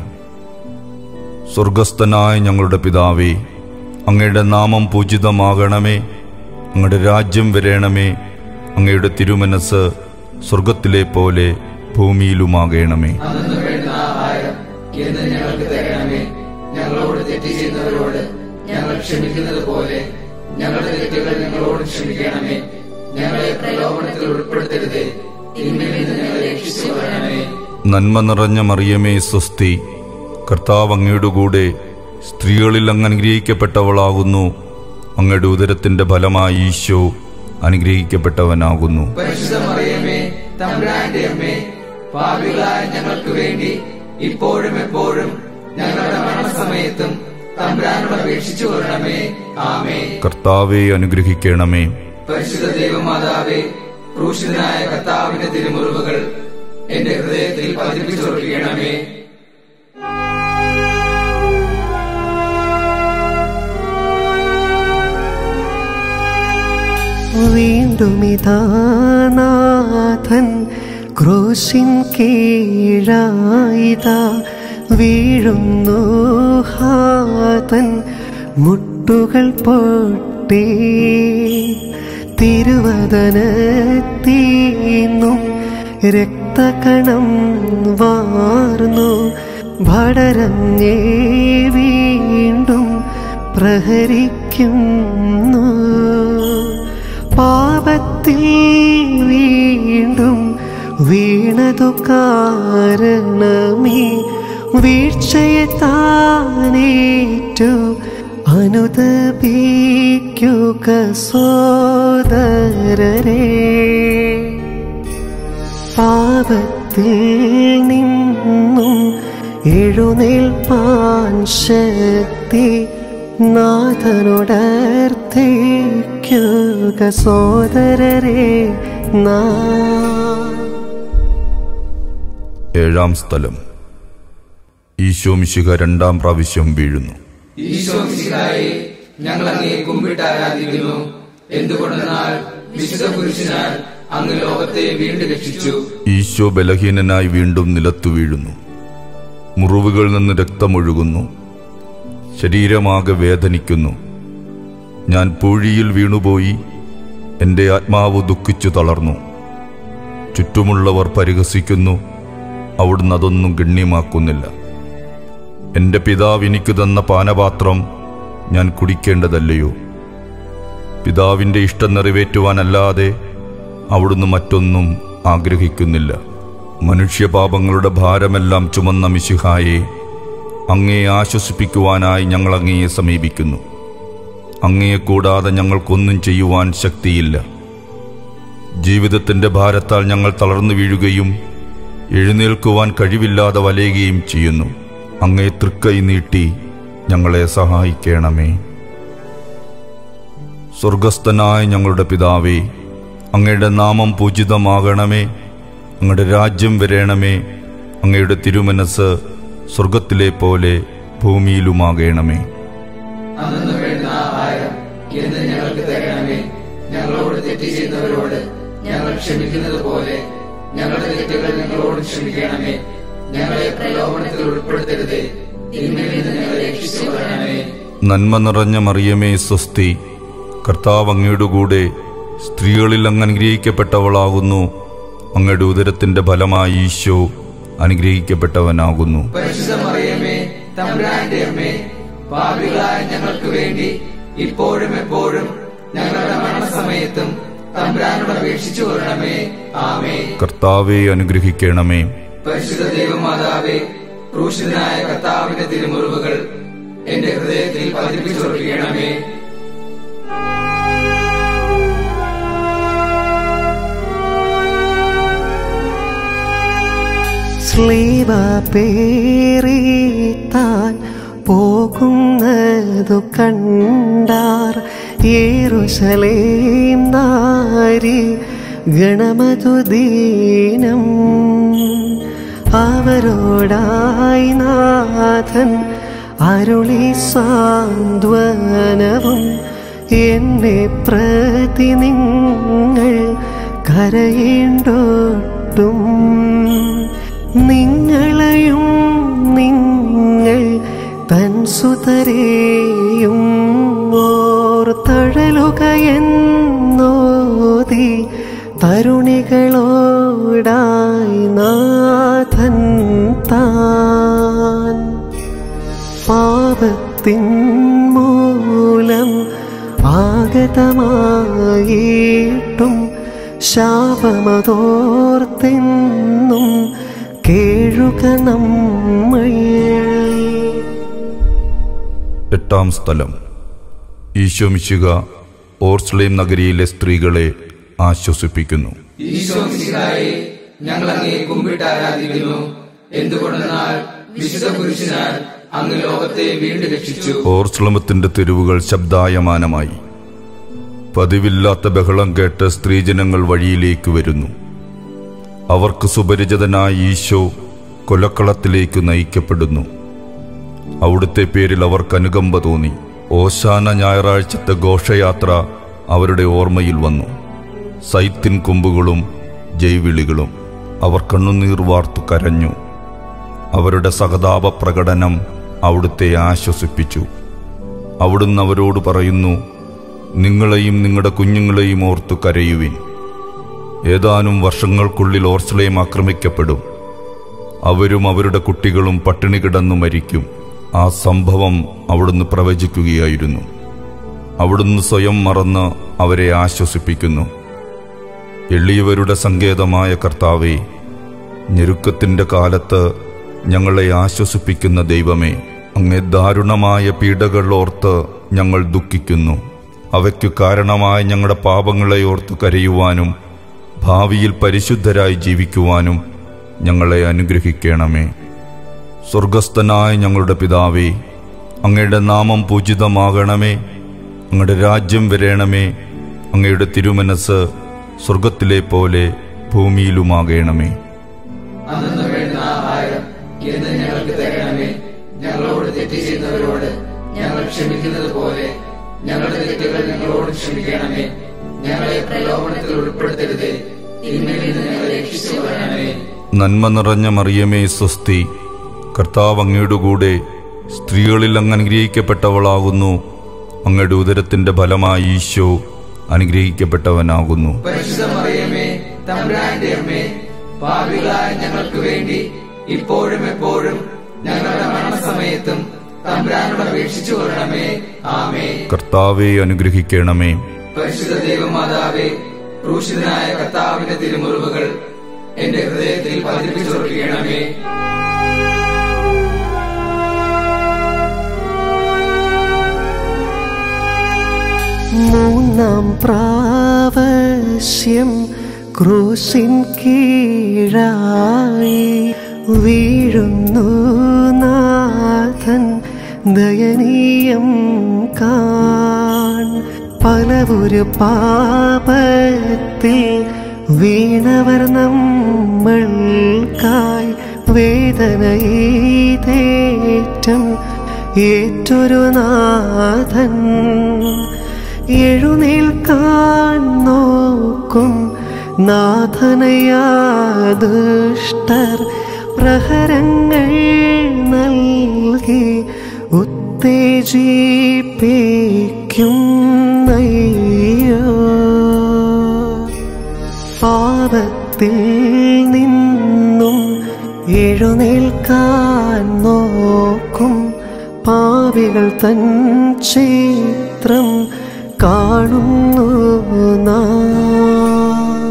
സ്വർഗസ്ഥനായ ഞങ്ങളുടെ പിതാവേ അങ്ങയുടെ നാമം പൂജിതമാകണമേ അങ്ങയുടെ രാജ്യം വരേണമേ അങ്ങയുടെ തിരുമനസ് സ്വർഗത്തിലെ പോലെ ഭൂമിയിലുമാകണമേ അന്നു വേണ്ട ആഹാരം എന്ന് ഞങ്ങൾക്ക് തരണമേ ഞങ്ങളോട് തെറ്റ് ചെയ്യുന്നവരോട് ഞങ്ങൾ ക്ഷമിക്കുന്നത് പോലെ ഞങ്ങളുടെ തെറ്റുകൾ ഞങ്ങളോട് ക്ഷമിക്കണമേ ഞങ്ങളെ പ്രലോഭനത്തിൽ ഉൾപ്പെടുത്തരുതേ ഇന്നിൽ നിന്ന് ഞങ്ങളെ രക്ഷിച്ചു വരണമേ നന്മ നിറഞ്ഞ മറിയമേ സ്വസ്തി കർത്താവ് അങ്ങയുടെ കൂടെ സ്ത്രീകളിൽ അങ്ങ് അനുഗ്രഹിക്കപ്പെട്ടവളാകുന്നു അങ്ങയുടെ ഉദരത്തിന്റെ ഫലമായി ഈശോ അനുഗ്രഹിക്കപ്പെട്ടവനാകുന്നു പരിശുദ്ധ മറിയമേ തമ്പുരാന്റെ അമ്മേ പാപികളായ ഞങ്ങൾക്ക് വേണ്ടി ഇപ്പോഴും എപ്പോഴും ഞങ്ങളുടെ മരണസമയത്തും തമ്പുരാനോട് അപേക്ഷിച്ചു കൊള്ളണമേ ആമേ കർത്താവെ അനുഗ്രഹിക്കണമേ പരിശുദ്ധ ദൈവമാതാവേ ക്രൂശിതനായ കർത്താവിന്റെ തിരുമുറിവുകൾ എന്റെ ഹൃദയത്തിൽ പതിപ്പിച്ചുറപ്പിക്കണമേ വീണ്ടും ഇതാനാഥൻ ക്രൂശിൻ കീഴായിതാ വീഴുന്നു ഹാതൻ മുട്ടുകൾ പൊട്ടി തിരുവദനത്തീന്നും രക്തകണം വാർന്നു ഭടരഞ്ഞേ വീണ്ടും പ്രഹരിക്കുന്നു പാപത്തിൽ വീണ്ടും വീണതു കാരണമേ വീഴ്ചയെ താനേറ്റു അനുദപിക്കുക സോദരരെ പാപത്തിൽ നിന്നും എഴുന്നേൽപ്പാൻ ശക്തി നാഥനോടർത്ഥിക്കുക സോദരരെ നാ ഏഴാം സ്ഥലം ഈശോ മിശിഹ രണ്ടാം പ്രാവശ്യം വീഴുന്നു ഈശോ മിശിഹായെ ഞങ്ങൾ അങ്ങേ കുമ്പിട്ട് ആരാധിക്കുന്നു എന്തുകൊണ്ടെന്നാൽ വിശുദ്ധ പുരുഷനാൽ അങ്ങ് ലോകത്തെ വീണ്ടും രക്ഷിച്ചു ഈശോ ബലഹീനനായി വീണ്ടും നിലത്തു വീഴുന്നു മുറിവുകളിൽ നിന്ന് രക്തമൊഴുകുന്നു ശരീരമാകെ വേദനിക്കുന്നു ഞാൻ പൂഴിയിൽ വീണുപോയി എൻ്റെ ആത്മാവ് ദുഃഖിച്ചു തളർന്നു ചുറ്റുമുള്ളവർ പരിഹസിക്കുന്നു അവിടുന്ന് അതൊന്നും ഗണ്യമാക്കുന്നില്ല എൻ്റെ പിതാവ് എനിക്ക് തന്ന പാനപാത്രം ഞാൻ കുടിക്കേണ്ടതല്ലയോ പിതാവിൻ്റെ ഇഷ്ടം നിറവേറ്റുവാനല്ലാതെ അവിടുന്ന് മറ്റൊന്നും ആഗ്രഹിക്കുന്നില്ല മനുഷ്യപാപങ്ങളുടെ ഭാരമെല്ലാം ചുമന്ന മിശിഹായെ അങ്ങയെ ആശ്വസിപ്പിക്കുവാനായി ഞങ്ങൾ അങ്ങയെ സമീപിക്കുന്നു അങ്ങയെ കൂടാതെ ഞങ്ങൾക്കൊന്നും ചെയ്യുവാൻ ശക്തിയില്ല ജീവിതത്തിൻ്റെ ഭാരത്താൽ ഞങ്ങൾ തളർന്നു വീഴുകയും എഴുന്നേൽക്കുവാൻ കഴിവില്ലാതെ വലയുകയും ചെയ്യുന്നു അങ്ങേ തൃക്കൈ നീട്ടി ഞങ്ങളെ സഹായിക്കണമേ സ്വർഗസ്ഥനായ ഞങ്ങളുടെ പിതാവേ അങ്ങയുടെ നാമം പൂജിതമാകണമേ അങ്ങയുടെ രാജ്യം വരേണമേ അങ്ങയുടെ തിരുമനസ് സ്വർഗത്തിലെ പോലെ ഭൂമിയിലുമാകണമേ അന്നു വേണ്ട ആഹാരം എന്ന് ഞങ്ങൾക്ക് തരണമേ ഞങ്ങളോട് തെറ്റ് ചെയ്യുന്നവരോട് ഞങ്ങൾ ക്ഷമിക്കുന്നത് പോലെ ഞങ്ങളുടെ തെറ്റുകൾ ഞങ്ങളോട് ക്ഷമിക്കണമേ ഞങ്ങളെ പ്രലോഭനത്തിൽ ഉൾപ്പെടുത്തരുതേ തിന്മയിൽ നിന്ന് ഞങ്ങളെ രക്ഷിച്ചു വരണമേ നന്മ നിറഞ്ഞ മറിയമേ സ്വസ്തി കർത്താവ് അങ്ങയുടെ കൂടെ സ്ത്രീകളിൽ അങ്ങ് അനുഗ്രഹിക്കപ്പെട്ടവളാകുന്നു അങ്ങയുടെ ഉദരത്തിന്റെ ഫലമായി ഈശോ അനുഗ്രഹിക്കപ്പെട്ടവനാകുന്നു പരിശുദ്ധ മറിയമേ തമ്പുരാന്റെ അമ്മേ പാപികളായ ഞങ്ങൾക്ക് വേണ്ടി ഇപ്പോഴും എപ്പോഴും ഞങ്ങളുടെ മരണസമയത്തും തമ്പുരാനോട് അപേക്ഷിച്ചു കൊള്ളണമേ ആമേ കർത്താവെ അനുഗ്രഹിക്കണമേ പരിശുദ്ധ ദൈവമാതാവേ ക്രൂശിതനായ കർത്താവിന്റെ തിരുമുറിവുകൾ എന്റെ ഹൃദയത്തിൽ പതിപ്പിച്ചുറപ്പിക്കണമേ സ്ലീവ പേറിത്താൻ പോകുന്നതു കണ്ടാർ യേറുശലേം നാരി ഗണമതുദീനം അവരോടായി നാഥൻ അരുളി സാന്ത്വനവും എന്നെ പ്രതി നിങ്ങൾ കരയേണ്ടോട്ടും നിങ്ങളെയും നിങ്ങൾ തൻ സുതരെയും ഓർത്തഴലുകയെന്നോതി തരുണികളോടായി നാഥൻ താൻ പാപത്തിൻ മൂലം ആഗതമായിട്ടും ശാപമതോർത്തെന്നും കേഴുക നമ്മൾ എട്ടാം സ്ഥലം ഈശോ മിശിക ഓർസ്ലേം നഗരിയിലെ സ്ത്രീകളെ ആശ്വസിപ്പിക്കുന്നു ഈശോ മിശിഹായെ ഞങ്ങൾ അങ്ങേ കുമ്പിട്ട് ആരാധിക്കുന്നു എന്തുകൊണ്ടെന്നാൽ വിശുദ്ധ പുരുഷനാൽ അങ്ങ് ലോകത്തെ വീണ്ടും രക്ഷിച്ചു ഓർസ്ലമത്തിന്റെ തെരുവുകൾ ശബ്ദായമാനമായി പതിവില്ലാത്ത ബഹളം കേട്ട് സ്ത്രീജനങ്ങൾ വഴിയിലേക്ക് വരുന്നു അവർക്ക് സുപരിചിതനായ ഈശോ കൊലക്കളത്തിലേക്ക് നയിക്കപ്പെടുന്നു അവിടുത്തെ പേരിൽ അവർക്ക് അനുകമ്പ തോന്നി ഓശാന ഞായറാഴ്ചത്തെ ഘോഷയാത്ര അവരുടെ ഓർമ്മയിൽ വന്നു സൈത്തിൻ കൊമ്പുകളും ജൈവിളികളും അവർ കണ്ണുനീർ വാർത്തു കരഞ്ഞു അവരുടെ സഹതാപ പ്രകടനം അവിടുത്തെ ആശ്വസിപ്പിച്ചു അവിടുന്ന് അവരോട് പറയുന്നു നിങ്ങളെയും നിങ്ങളുടെ കുഞ്ഞുങ്ങളെയും ഓർത്തു കരയുവിൻ ഏതാനും വർഷങ്ങൾക്കുള്ളിൽ ഓർസ്ലേം ആക്രമിക്കപ്പെടും അവരും അവരുടെ കുട്ടികളും പട്ടിണി കിടന്നു മരിക്കും ആ സംഭവം അവിടുന്ന് പ്രവചിക്കുകയായിരുന്നു അവിടുന്ന് സ്വയം മറന്ന് അവരെ ആശ്വസിപ്പിക്കുന്നു എളിയവരുടെ സങ്കേതമായ കർത്താവെ ഞെരുക്കത്തിന്റെ കാലത്ത് ഞങ്ങളെ ആശ്വസിപ്പിക്കുന്ന ദൈവമേ അങ്ങേ ദാരുണമായ പീഡകൾ ഓർത്ത് ഞങ്ങൾ ദുഃഖിക്കുന്നു അവയ്ക്കു കാരണമായ ഞങ്ങളുടെ പാപങ്ങളെ ഓർത്ത് കരയുവാനും ഭാവിയിൽ പരിശുദ്ധരായി ജീവിക്കുവാനും ഞങ്ങളെ അനുഗ്രഹിക്കണമേ സ്വർഗസ്ഥനായ ഞങ്ങളുടെ പിതാവേ അങ്ങയുടെ നാമം പൂജിതമാകണമേ അങ്ങയുടെ രാജ്യം വരേണമേ അങ്ങയുടെ തിരുമനസ് സ്വർഗത്തിലെ പോലെ ഭൂമിയിലുമാകണമേ അന്നു വേണ്ട ആഹാരം എന്ന് ഞങ്ങൾക്ക് തരണമേ ഞങ്ങളോട് തെറ്റ് ചെയ്യുന്നവരോട് ഞങ്ങൾ ക്ഷമിക്കുന്നത് പോലെ ഞങ്ങളുടെ തെറ്റുകൾ ഞങ്ങളോട് ക്ഷമിക്കണമേ ഞങ്ങളെ പ്രലോഭനത്തിൽ ഉൾപ്പെടുത്തരുതേ തിന്മയിൽ നിന്ന് ഞങ്ങളെ രക്ഷിച്ചു കൊള്ളണമേ നന്മ നിറഞ്ഞ മറിയമേ സ്വസ്തി കർത്താവ് അങ്ങയുടെ കൂടെ സ്ത്രീകളിൽ അങ്ങ് അനുഗ്രഹിക്കപ്പെട്ടവളാകുന്നു അങ്ങയുടെ ഉദരത്തിന്റെ ഫലമായി ഈശോ അനുഗ്രഹിക്കപ്പെട്ടവനാകുന്നു പരിശുദ്ധ മറിയമേ തമ്പുരാന്റെ അമ്മേ പാപികളായ ഞങ്ങൾക്ക് വേണ്ടി ഇപ്പോഴും എപ്പോഴും ഞങ്ങളുടെ മരണസമയത്തും തമ്പുരാനോട് അപേക്ഷിച്ചു കൊള്ളണമേ ആമേ കർത്താവെ അനുഗ്രഹിക്കണമേ പരിശുദ്ധ ദൈവമാതാവേ ക്രൂശിതനായ കർത്താവിന്റെ തിരുമുറിവുകൾ എന്റെ ഹൃദയത്തിൽ പതിപ്പിച്ചുറപ്പിക്കണമേ മൂന്നാം പ്രാവശ്യം ക്രൂശിൻ കീഴായി വീഴുന്നു നാഥൻ ദയനീയം കാൺ പലവൊരു പാപത്തിൽ വീണവർ നമ്മൾക്കായി വേദനയേറ്റം ഏറ്റൊരു നാഥൻ എഴുന്നേൽക്കാൻ നോക്കും നാഥനയാദുഷ്ടർ പ്രഹരങ്ങൾ നൽകി ഉത്തേജിപ്പിക്കും നയ്യോ പാപത്തിൽ നിന്നും എഴുന്നേൽക്കാൻ നോക്കും പാവികൾ തൻ ചിത്രം കാണുന്നു നാം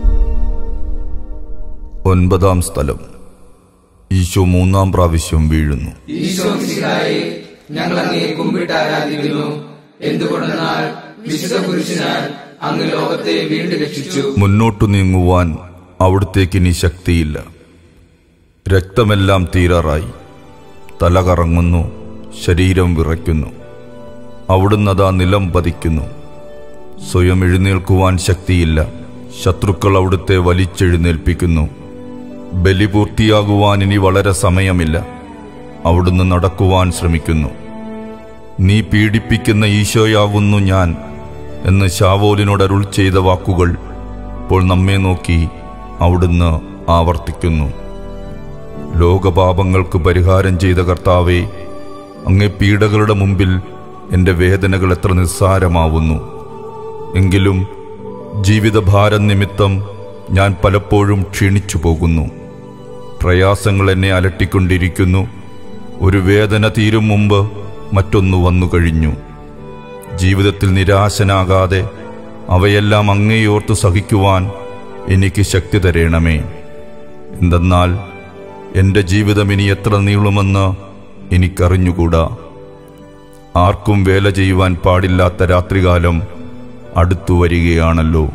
ഒൻപതാം സ്ഥലം ഈശോ മൂന്നാം പ്രാവശ്യം വീഴുന്നു ഈശോ മിശിഹായെ ഞങ്ങൾ അങ്ങയെ കുമ്പിട്ട് ആരാധിക്കുന്നു എന്തുകൊണ്ടെന്നാൽ വിശുദ്ധ പുരുഷനാൽ അങ്ങ് ലോകത്തെ വീണ്ടും രക്ഷിച്ചു മുന്നോട്ടു നീങ്ങുവാൻ അവിടത്തേക്ക് ഇനി ശക്തിയില്ല രക്തമെല്ലാം തീരാറായി തല കറങ്ങുന്നു ശരീരം വിറയ്ക്കുന്നു അവിടുന്ന് അതാ നിലം പതിക്കുന്നു സ്വയം എഴുന്നേൽക്കുവാൻ ശക്തിയില്ല ശത്രുക്കൾ അവിടുത്തെ വലിച്ചെഴുന്നേൽപ്പിക്കുന്നു ബലി പൂർത്തിയാകുവാൻ ഇനി വളരെ സമയമില്ല അവിടുന്ന് നടക്കുവാൻ ശ്രമിക്കുന്നു നീ പീഡിപ്പിക്കുന്ന ഈശോയാകുന്നു ഞാൻ എന്ന് ശാവോലിനോട് അരുൾ ചെയ്ത വാക്കുകൾ ഇപ്പോൾ നമ്മെ നോക്കി അവിടുന്ന് ആവർത്തിക്കുന്നു ലോകപാപങ്ങൾക്ക് പരിഹാരം ചെയ്ത കർത്താവെ അങ്ങേ പീഡകളുടെ മുമ്പിൽ എൻ്റെ വേദനകൾ എത്ര നിസ്സാരമാവുന്നു എങ്കിലും ജീവിതഭാരം നിമിത്തം ഞാൻ പലപ്പോഴും ക്ഷീണിച്ചു പോകുന്നു പ്രയാസങ്ങൾ എന്നെ അലട്ടിക്കൊണ്ടിരിക്കുന്നു ഒരു വേദന തീരും മുമ്പ് മറ്റൊന്നു വന്നു കഴിഞ്ഞു ജീവിതത്തിൽ നിരാശനാകാതെ അവയെല്ലാം അങ്ങേയോർത്ത് സഹിക്കുവാൻ എനിക്ക് ശക്തി തരേണമേ എന്തെന്നാൽ എൻ്റെ ജീവിതം ഇനി എത്ര നീളുമെന്ന് എനിക്കറിഞ്ഞുകൂടാ ആർക്കും വേല ചെയ്യുവാൻ പാടില്ലാത്ത രാത്രികാലം അടുത്തു വരികയാണല്ലോ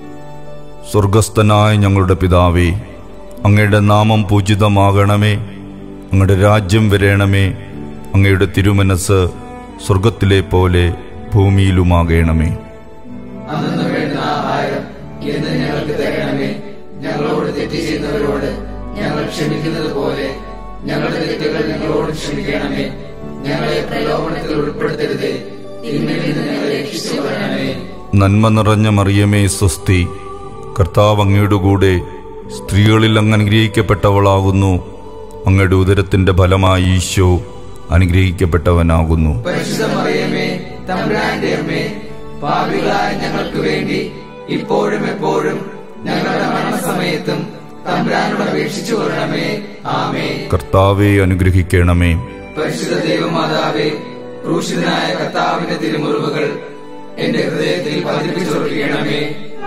സ്വർഗസ്ഥനായ ഞങ്ങളുടെ പിതാവേ അങ്ങയുടെ നാമം പൂജിതമാകണമേ അങ്ങയുടെ രാജ്യം വരേണമേ അങ്ങയുടെ തിരുമനസ് സ്വർഗത്തിലെ പോലെ ഭൂമിയിലുമാകണമേ അന്നു വേണ്ട ആഹാരം എന്ന് ഞങ്ങൾക്ക് തരണമേ ഞങ്ങളോട് തെറ്റ് ചെയ്യുന്നവരോട് ഞങ്ങൾ ക്ഷമിക്കുന്നത് പോലെ ഞങ്ങളുടെ തെറ്റുകൾ ഞങ്ങളോട് ക്ഷമിക്കണമേ ഞങ്ങളെ പ്രലോഭനത്തിൽ ഉൾപ്പെടുത്തരുതേ തിന്മയിൽ നിന്ന് ഞങ്ങളെ രക്ഷിച്ചു കൊള്ളണമേ നന്മ നിറഞ്ഞ മറിയമേ സ്വസ്തി കർത്താവ് അങ്ങയുടെ കൂടെ സ്ത്രീകളിൽ അങ്ങ് അനുഗ്രഹിക്കപ്പെട്ടവളാകുന്നു അങ്ങയുടെ ഉദരത്തിന്റെ ഫലമായി ഈശോ അനുഗ്രഹിക്കപ്പെട്ടവനാകുന്നു പരിശുദ്ധ മറിയമേ തമ്പുരാന്റെ അമ്മേ പാപികളായ ഞങ്ങൾക്ക് വേണ്ടി ഇപ്പോഴും എപ്പോഴും ഞങ്ങളുടെ മരണസമയത്തും തമ്പുരാനോട് അപേക്ഷിച്ചു കൊള്ളണമേ ആമേ കർത്താവെ അനുഗ്രഹിക്കണമേ പരിശുദ്ധ ദൈവമാതാവേ ക്രൂശിതനായ കർത്താവിന്റെ തിരുമുറിവുകൾ എന്റെ ഹൃദയത്തിൽ പതിപ്പിച്ചുറപ്പിക്കണമേ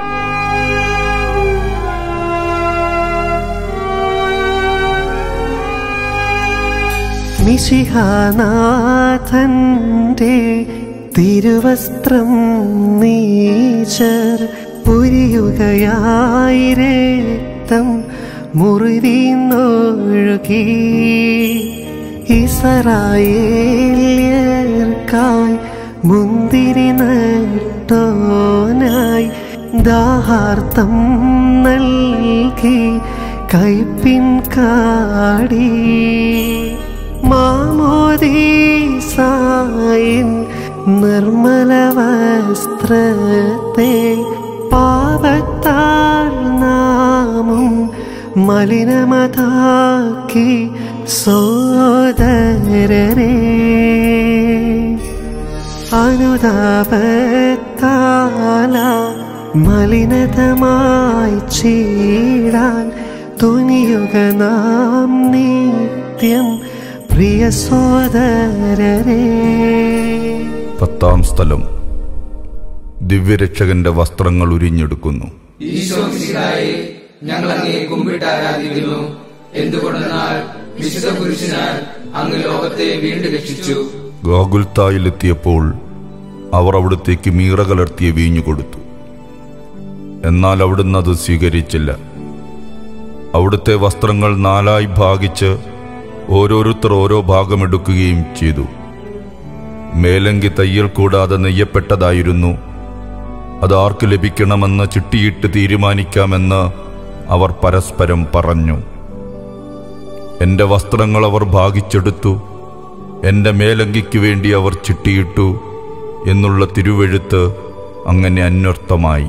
മിശിഹാനാഥന്റെ തിരുവസ്ത്രം നീചർ പുരിയുകയായി രക്തം മുറിവീന്നൊഴുകി ഇസറായേല്യർക്കായി മുന്തിരി നട്ടോനായി ദാഹാർത്തം നൽകി കൈപ്പിൻ കാടി മാമോദീസായിൻ നിർമ്മല വസ്ത്രത്തെ പാപത്താൽ നാം മലിനമതാക്കി സോദരരെ അനുതാപത്താല മലിനതമായി ചീടാൻ തുനിയുക നാം നിത്യം പ്രിയ സോദരരെ പത്താം സ്ഥലം ദിവ്യരക്ഷകന്റെ വസ്ത്രങ്ങൾ ഉരിഞ്ഞെടുക്കുന്നു ഈശോ മിശിഹായെ ഞങ്ങൾ അങ്ങേ കുമ്പിട്ട് ആരാധിക്കുന്നു എന്തുകൊണ്ടെന്നാൽ വിശുദ്ധ പുരുഷനാൽ അങ്ങ് ലോകത്തെ വീണ്ടും രക്ഷിച്ചു ഗോകുൽത്തായിലെത്തിയപ്പോൾ അവർ അവിടത്തേക്ക് മീറ കലർത്തിയ വീഞ്ഞു കൊടുത്തു എന്നാൽ അവിടുന്ന് അത് സ്വീകരിച്ചില്ല അവിടുത്തെ വസ്ത്രങ്ങൾ നാലായി ഭാഗിച്ച് ഓരോരുത്തർ ഓരോ ഭാഗമെടുക്കുകയും ചെയ്തു മേലങ്കി തയ്യൽ കൂടാതെ നെയ്യപ്പെട്ടതായിരുന്നു അത് ആർക്ക് ലഭിക്കണമെന്ന് ചിട്ടിയിട്ട് തീരുമാനിക്കാമെന്ന് അവർ പരസ്പരം പറഞ്ഞു എന്റെ വസ്ത്രങ്ങൾ അവർ ഭാഗിച്ചെടുത്തു എന്റെ മേലങ്കിക്ക് വേണ്ടി അവർ ചിട്ടിയിട്ടു എന്നുള്ള തിരുവെഴുത്ത് അങ്ങനെ അന്വർത്ഥമായി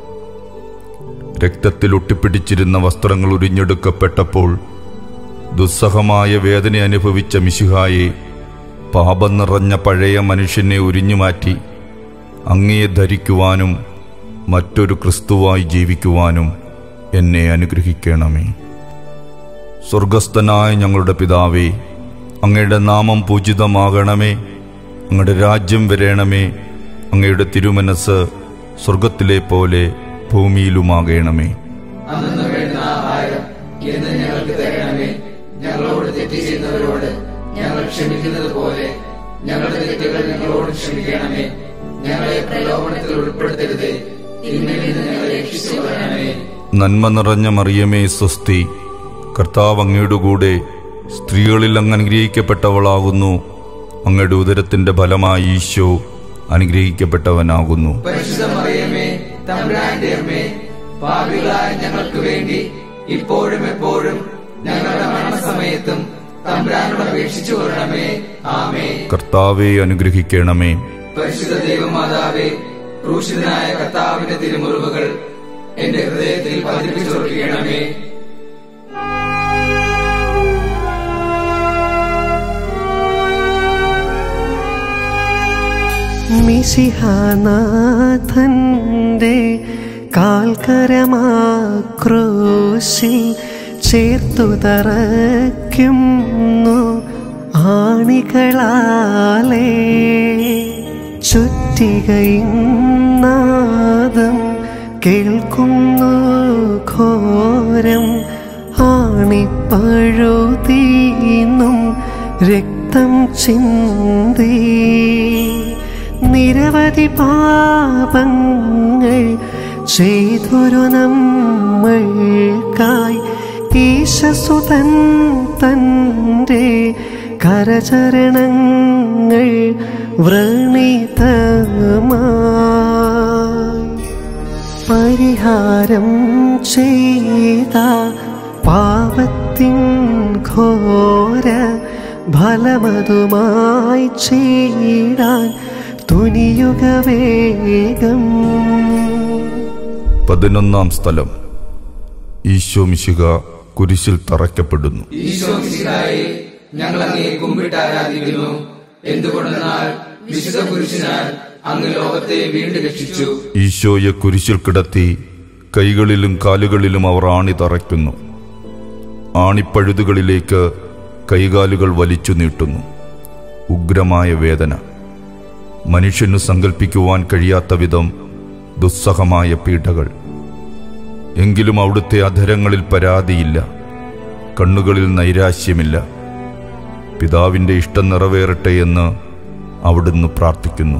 രക്തത്തിൽ ഒട്ടിപ്പിടിച്ചിരുന്ന വസ്ത്രങ്ങൾ ഉരിഞ്ഞെടുക്കപ്പെട്ടപ്പോൾ ദുസ്സഹമായ വേദന അനുഭവിച്ച മിശിഹായെ പാപം നിറഞ്ഞ പഴയ മനുഷ്യനെ ഉരിഞ്ഞുമാറ്റി അങ്ങയെ ധരിക്കുവാനും മറ്റൊരു ക്രിസ്തുവായി ജീവിക്കുവാനും എന്നെ അനുഗ്രഹിക്കണമേ സ്വർഗസ്ഥനായ ഞങ്ങളുടെ പിതാവേ അങ്ങയുടെ നാമം പൂജിതമാകണമേ അങ്ങയുടെ രാജ്യം വരേണമേ അങ്ങയുടെ തിരുമനസ് സ്വർഗത്തിലെ പോലെ ഭൂമിയിലുമാകണമേ അന്നു വേണ്ട ആഹാരം എന്ന് ഞങ്ങൾക്ക് തരണമേ ഞങ്ങളോട് തെറ്റ് ചെയ്യുന്നവരോട് ഞങ്ങൾ ക്ഷമിക്കുന്നത് പോലെ ഞങ്ങളുടെ തെറ്റുകൾ ഞങ്ങളോട് ക്ഷമിക്കണമേ ഞങ്ങളെ പ്രലോഭനത്തിൽ ഉൾപ്പെടുത്തരുതേ തിന്മയിൽ നിന്ന് ഞങ്ങളെ രക്ഷിച്ചു വരണമേ നന്മ നിറഞ്ഞ മറിയമേ സ്വസ്തി കർത്താവ് അങ്ങയുടെ കൂടെ സ്ത്രീകളിൽ അങ്ങ് അനുഗ്രഹിക്കപ്പെട്ടവളാകുന്നു അങ്ങയുടെ ഉദരത്തിന്റെ ഫലമായി ഈശോ അനുഗ്രഹിക്കപ്പെട്ടവനാകുന്നു പരിശുദ്ധ മറിയമേ തമ്പുരാന്റെ അമ്മേ പാപികളായ ഞങ്ങൾക്ക് വേണ്ടി ഇപ്പോഴും എപ്പോഴും ഞങ്ങളുടെ മരണസമയത്തും തമ്പുരാനോട് അപേക്ഷിച്ചു കൊള്ളണമേ ആമേ കർത്താവെ അനുഗ്രഹിക്കണമേ പരിശുദ്ധ ദൈവമാതാവേ ക്രൂശിതനായ കർത്താവിന്റെ തിരുമുറിവുകൾ എന്റെ ഹൃദയത്തിൽ പതിപ്പിച്ചുറപ്പിക്കണമേ മിശിഹാനാഥന്റെ കാൽക്കരമാക്രോശിൽ ചേർത്തു തറയ്ക്കുന്നു ആണികളാലേ ചുറ്റികയിന്നാദം കേൾക്കുന്നു ഘോരം ആണിപ്പഴുതീന്നും രക്തം ചിന്തി നിരവധി പാപങ്ങൾ ചെയ്തൊരു നമ്മൾക്കായി ഈശസുതൻ തൻ്റെ കരചരണങ്ങൾ വ്രണിതമായി പരിഹാരം ചെയ്ത പാപത്തിൻ ഘോര ഫലമതുമായി ചെയ്താൻ തുനിയുക വേഗം പതിനൊന്നാം സ്ഥലം ഈശോ മിശിക കുരിശിൽ തറയ്ക്കപ്പെടുന്നു ഈശോ മിശിഹായെ ഞങ്ങൾ അങ്ങേ കുമ്പിട്ട് ആരാധിക്കുന്നു എന്തുകൊണ്ടെന്നാൽ വിശുദ്ധ പുരുഷനാൽ അങ്ങ് ലോകത്തെ വീണ്ടും രക്ഷിച്ചു ഈശോയെ കുരിശിൽ കിടത്തി കൈകളിലും കാലുകളിലും അവർ ആണി തറയ്ക്കുന്നു ആണിപ്പഴുതുകളിലേക്ക് കൈകാലുകൾ വലിച്ചു നീട്ടുന്നു ഉഗ്രമായ വേദന മനുഷ്യനു സങ്കല്പിക്കുവാൻ കഴിയാത്ത വിധം ദുസ്സഹമായ പീഡകൾ എങ്കിലും അവിടുത്തെ അധരങ്ങളിൽ പരാതിയില്ല കണ്ണുകളിൽ നൈരാശ്യമില്ല പിതാവിന്റെ ഇഷ്ടം നിറവേറട്ടെ എന്ന് അവിടുന്ന് പ്രാർത്ഥിക്കുന്നു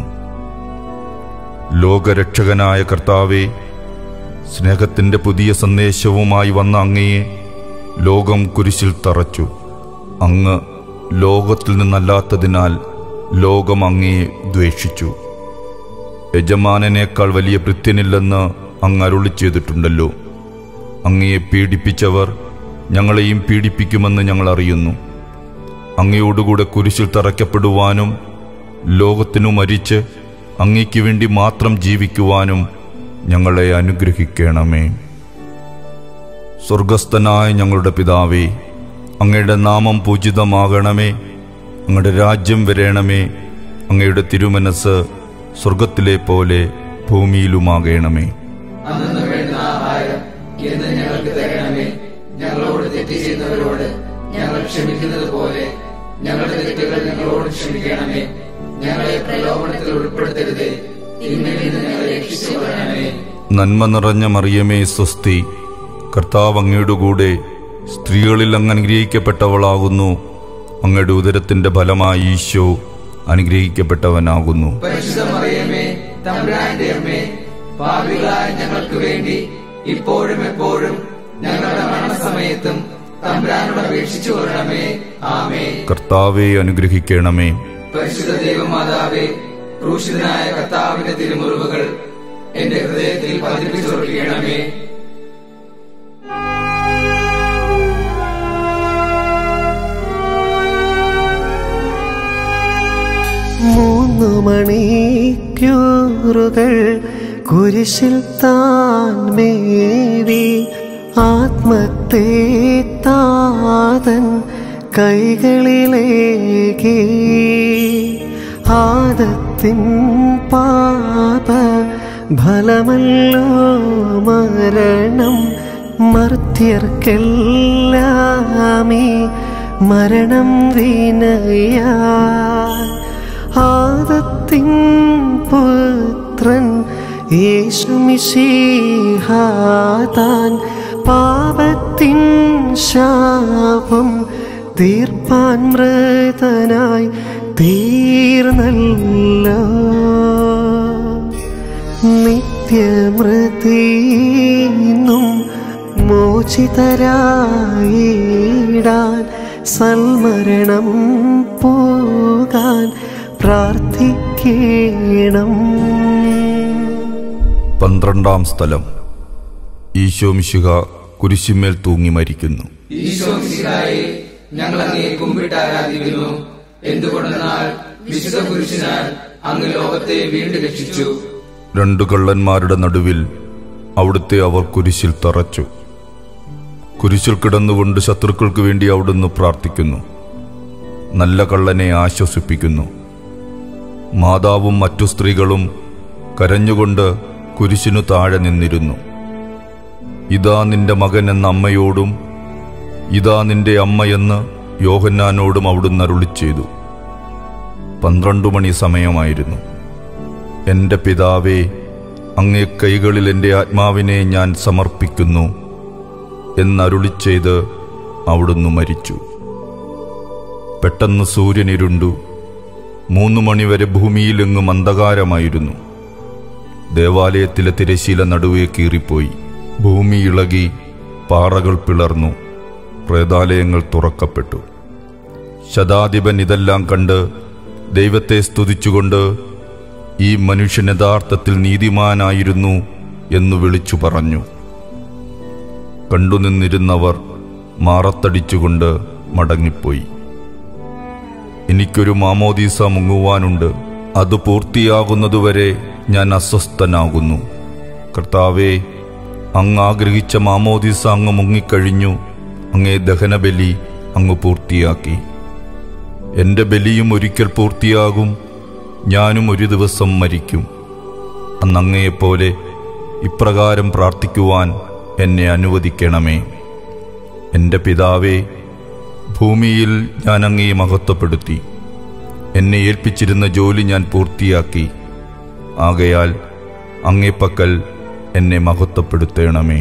ലോകരക്ഷകനായ കർത്താവെ സ്നേഹത്തിന്റെ പുതിയ സന്ദേശവുമായി വന്ന അങ്ങയെ ലോകം കുരിശിൽ തറച്ചു അങ്ങ് ലോകത്തിൽ നിന്നല്ലാത്തതിനാൽ ലോകം അങ്ങയെ ദ്വേഷിച്ചു യജമാനനേക്കാൾ വലിയ ഭൃത്യനില്ലെന്ന് അങ്ങ് അരുളി ചെയ്തിട്ടുണ്ടല്ലോ അങ്ങയെ പീഡിപ്പിച്ചവർ ഞങ്ങളെയും പീഡിപ്പിക്കുമെന്ന് ഞങ്ങൾ അറിയുന്നു അങ്ങയോടുകൂടെ കുരിശിൽ തറയ്ക്കപ്പെടുവാനും ലോകത്തിനു മരിച്ച് അങ്ങയ്ക്ക് വേണ്ടി മാത്രം ജീവിക്കുവാനും ഞങ്ങളെ അനുഗ്രഹിക്കണമേ സ്വർഗസ്ഥനായ ഞങ്ങളുടെ പിതാവേ അങ്ങയുടെ നാമം പൂജിതമാകണമേ അങ്ങയുടെ രാജ്യം വരേണമേ അങ്ങയുടെ തിരുമനസ് സ്വർഗത്തിലെ പോലെ ഭൂമിയിലുമാകണമേ അന്നു വേണ്ട ആഹാരം എന്ന് ഞങ്ങൾക്ക് തരണമേ ഞങ്ങളോട് തെറ്റ് ചെയ്യുന്നവരോട് ഞങ്ങൾ ക്ഷമിക്കുന്നത് പോലെ ഞങ്ങളുടെ തെറ്റുകൾ ഞങ്ങളോട് ക്ഷമിക്കണമേ ഞങ്ങളെ പ്രലോഭനത്തിൽ ഉൾപ്പെടുത്തരുതേ തിന്മയിൽ നിന്ന് ഞങ്ങളെ രക്ഷിച്ചു കൊള്ളണമേ നന്മ നിറഞ്ഞ മറിയമേ സ്വസ്തി കർത്താവ് അങ്ങയുടെ കൂടെ സ്ത്രീകളിൽ അങ്ങ് അനുഗ്രഹിക്കപ്പെട്ടവളാകുന്നു അങ്ങയുടെ ഉദരത്തിന്റെ ഫലമായി ഈശോ അനുഗ്രഹിക്കപ്പെട്ടവനാകുന്നു പരിശുദ്ധ മറിയമേ തമ്പുരാന്റെ അമ്മേ പാപികളായ ഞങ്ങൾക്ക് വേണ്ടി ഇപ്പോഴും എപ്പോഴും ഞങ്ങളുടെ മരണസമയത്തും തമ്പുരാനോട് അപേക്ഷിച്ചു കൊള്ളണമേ ആമേ കർത്താവെ അനുഗ്രഹിക്കണമേ പരിശുദ്ധ ദൈവമാതാവേ ക്രൂശിതനായ കർത്താവിന്റെ തിരുമുറിവുകൾ എന്റെ ഹൃദയത്തിൽ പതിപ്പിച്ചുറപ്പിക്കണമേ മൂന്നു മണിക്കൂറുകൾ കുരിശിൽ താൻ മേവി ആത്മത്തെ താതൻ കൈകളിലേക്ക് ആദത്തിൻ പാപ ഫലമല്ലോ മരണം മർത്യർക്കെല്ലാമേ മരണം വിനയാ ആദത്തിൻ പുത്രൻ യേശുമിശിഹാതാൻ പാപത്തിൻ ശാപം തീർപ്പാൻ മൃതനായി തീർന്നല്ലോ നിത്യമൃതിന്നും മോചിതരായിടാൻ സൽമരണം പോകാൻ പ്രാർത്ഥിക്കണം പന്ത്രണ്ടാം സ്ഥലം ഈശോ മിശിഹ കുരിശിന്മേൽ തൂങ്ങി മരിക്കുന്നു ഈശോ മിശിഹായെ ഞങ്ങൾ അങ്ങേ കുമ്പിട്ട് ആരാധിക്കുന്നു എന്തുകൊണ്ടെന്നാൽ വിശുദ്ധ പുരുഷനാൽ അങ്ങ് ലോകത്തെ വീണ്ടും രക്ഷിച്ചു രണ്ടു കള്ളന്മാരുടെ നടുവിൽ അവിടുത്തെ അവർ കുരിശിൽ തറച്ചു കുരിശിൽ കിടന്നുകൊണ്ട് ശത്രുക്കൾക്ക് വേണ്ടി അവിടുന്ന് പ്രാർത്ഥിക്കുന്നു നല്ല കള്ളനെ ആശ്വസിപ്പിക്കുന്നു മാതാവും മറ്റു സ്ത്രീകളും കരഞ്ഞുകൊണ്ട് കുരിശിനു താഴെ നിന്നിരുന്നു ഇതാ നിന്റെ മകൻ എന്ന അമ്മയോടും ഇതാ നിന്റെ അമ്മയെന്ന് യോഹന്നാനോടും അവിടുന്ന് അരുളി ചെയ്തു പന്ത്രണ്ടു മണി സമയമായിരുന്നു എന്റെ പിതാവേ അങ്ങേ കൈകളിൽ എൻ്റെ ആത്മാവിനെ ഞാൻ സമർപ്പിക്കുന്നു എന്നരുളി ചെയ്ത് അവിടുന്ന് മരിച്ചു പെട്ടെന്ന് സൂര്യൻ ഇരുണ്ടു മൂന്ന് മണിവരെ ഭൂമിയിലെങ്ങും അന്ധകാരമായിരുന്നു ദേവാലയത്തിലെ തിരശീല നടുവേ കീറിപ്പോയി ഭൂമി ഇളകി പാറകൾ പിളർന്നു പ്രേതാലയങ്ങൾ തുറക്കപ്പെട്ടു ശതാധിപൻ ഇതെല്ലാം കണ്ട് ദൈവത്തെ സ്തുതിച്ചുകൊണ്ട് ഈ മനുഷ്യൻ യഥാർത്ഥത്തിൽ നീതിമാനായിരുന്നു എന്നു വിളിച്ചു പറഞ്ഞു കണ്ടുനിന്നിരുന്നവർ മാറത്തടിച്ചുകൊണ്ട് മടങ്ങിപ്പോയി എനിക്കൊരു മാമോദീസ മുങ്ങുവാനുണ്ട് അത് പൂർത്തിയാകുന്നതുവരെ ഞാൻ അസ്വസ്ഥനാകുന്നു കർത്താവെ അങ്ങ് ആഗ്രഹിച്ച മാമോദീസ അങ്ങ് മുങ്ങിക്കഴിഞ്ഞു അങ്ങേ ദഹനബലി അങ്ങ് പൂർത്തിയാക്കി എന്റെ ബലിയും ഒരിക്കൽ പൂർത്തിയാകും ഞാനും ഒരു ദിവസം മരിക്കും അന്ന് അങ്ങയെപ്പോലെ ഇപ്രകാരം പ്രാർത്ഥിക്കുവാൻ എന്നെ അനുവദിക്കണമേ എൻ്റെ പിതാവേ ഭൂമിയിൽ ഞാൻ അങ്ങയെ മഹത്വപ്പെടുത്തി എന്നെ ഏൽപ്പിച്ചിരുന്ന ജോലി ഞാൻ പൂർത്തിയാക്കി ആകയാൽ അങ്ങേപ്പക്കൽ എന്നെ മഹത്വപ്പെടുത്തണമേ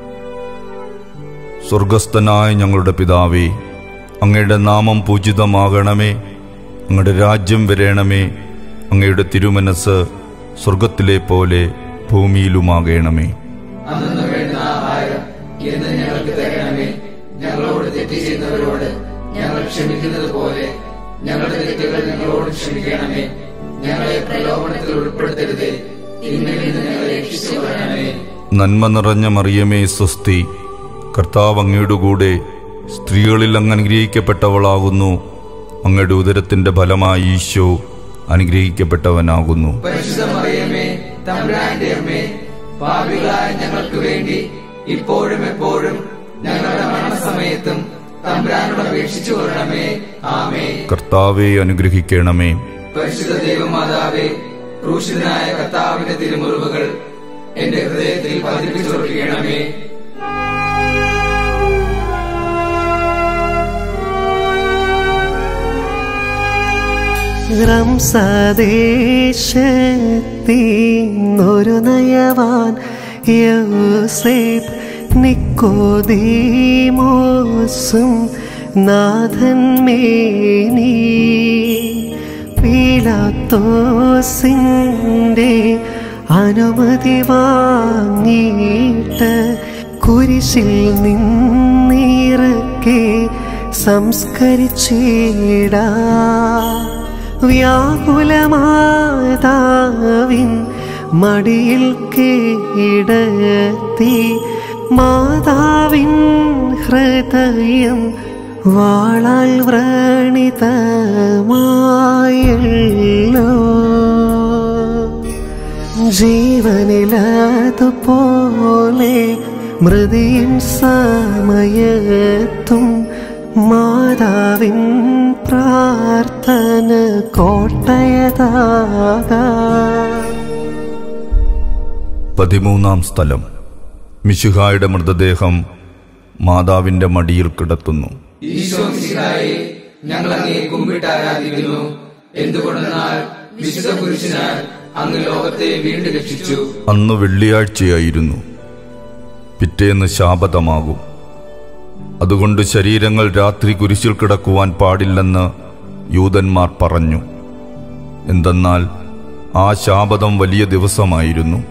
സ്വർഗസ്ഥനായ ഞങ്ങളുടെ പിതാവേ അങ്ങയുടെ നാമം പൂജിതമാകണമേ അങ്ങയുടെ രാജ്യം വരേണമേ അങ്ങയുടെ തിരുമനസ് സ്വർഗത്തിലെ പോലെ ഭൂമിയിലുമാകണമേ അന്നു വേണ്ട ആഹാരം എന്ന് ഞങ്ങൾക്ക് തരണമേ ഞങ്ങളോട് തെറ്റ് ചെയ്യുന്നവരോട് ഞങ്ങൾ ക്ഷമിക്കുന്നത് പോലെ ഞങ്ങളുടെ തെറ്റുകൾ ഞങ്ങളോട് ക്ഷമിക്കണമേ ഞങ്ങളെ പ്രലോഭനത്തിൽ ഉൾപ്പെടുത്തരുതേ തിന്മയിൽ നിന്ന് ഞങ്ങളെ രക്ഷിച്ചു കൊള്ളണമേ നന്മ നിറഞ്ഞ മറിയമേ സ്വസ്തി കർത്താവ് അങ്ങയുടെ കൂടെ സ്ത്രീകളിൽ അങ്ങ് അനുഗ്രഹിക്കപ്പെട്ടവളാകുന്നു അങ്ങയുടെ ഉദരത്തിന്റെ ഫലമായി ഈശോ അനുഗ്രഹിക്കപ്പെട്ടവനാകുന്നു പരിശുദ്ധ മറിയമേ തമ്പുരാന്റെ അമ്മേ പാപികളായ ഞങ്ങൾക്ക് വേണ്ടി ഇപ്പോഴും എപ്പോഴും ഞങ്ങളുടെ മരണസമയത്തും തമ്പുരാനോട് അപേക്ഷിച്ചു കൊള്ളണമേ ആമേ കർത്താവെ അനുഗ്രഹിക്കണമേ പരിശുദ്ധ ദൈവമാതാവേ ക്രൂശിതനായ കർത്താവിന്റെ തിരുമുറിവുകൾ എന്റെ ഹൃദയത്തിൽ പതിപ്പിച്ചുറപ്പിക്കണമേ റംസദേശത്തിന്നൊരു നയവാൻ യൗസേപ്പ് നിക്കോദീമോസും നാഥൻ മേനി പീലാത്തോസിൻ്റെ അനുമതി വാങ്ങിയിട്ട് കുരിശിൽ നിന്നിറക്കെ സംസ്കരിച്ചിടാ വ്യാകുലമാതാവിൻ മടിയിൽ കീടത്തി മാതാവിൻ ഹൃദയം വാളാൽ വ്രണിതമായല്ലോ ജീവനിലതുപോലെ മൃതിയും സമയത്തും മാതാവിൻ പ്രാർത്ഥന കോട്ടയതാക പതിമൂന്നാം സ്ഥലം മിശുഹായുടെ മൃതദേഹം മാതാവിന്റെ മടിയിൽ കിടത്തുന്നു ഈശോ മിശിഹായെ ഞങ്ങൾ അങ്ങേ കുമ്പിട്ട് ആരാധിക്കുന്നു എന്തുകൊണ്ടെന്നാൽ വിശുദ്ധ പുരുഷനാൽ അങ്ങ് ലോകത്തെ വീണ്ടും രക്ഷിച്ചു അന്ന് വെള്ളിയാഴ്ചയായിരുന്നു പിറ്റേന്ന് ശാപതമാകും അതുകൊണ്ട് ശരീരങ്ങൾ രാത്രി കുരിശിൽ കിടക്കുവാൻ പാടില്ലെന്ന് യൂതന്മാർ പറഞ്ഞു എന്തെന്നാൽ ആ ശാപതം വലിയ ദിവസമായിരുന്നു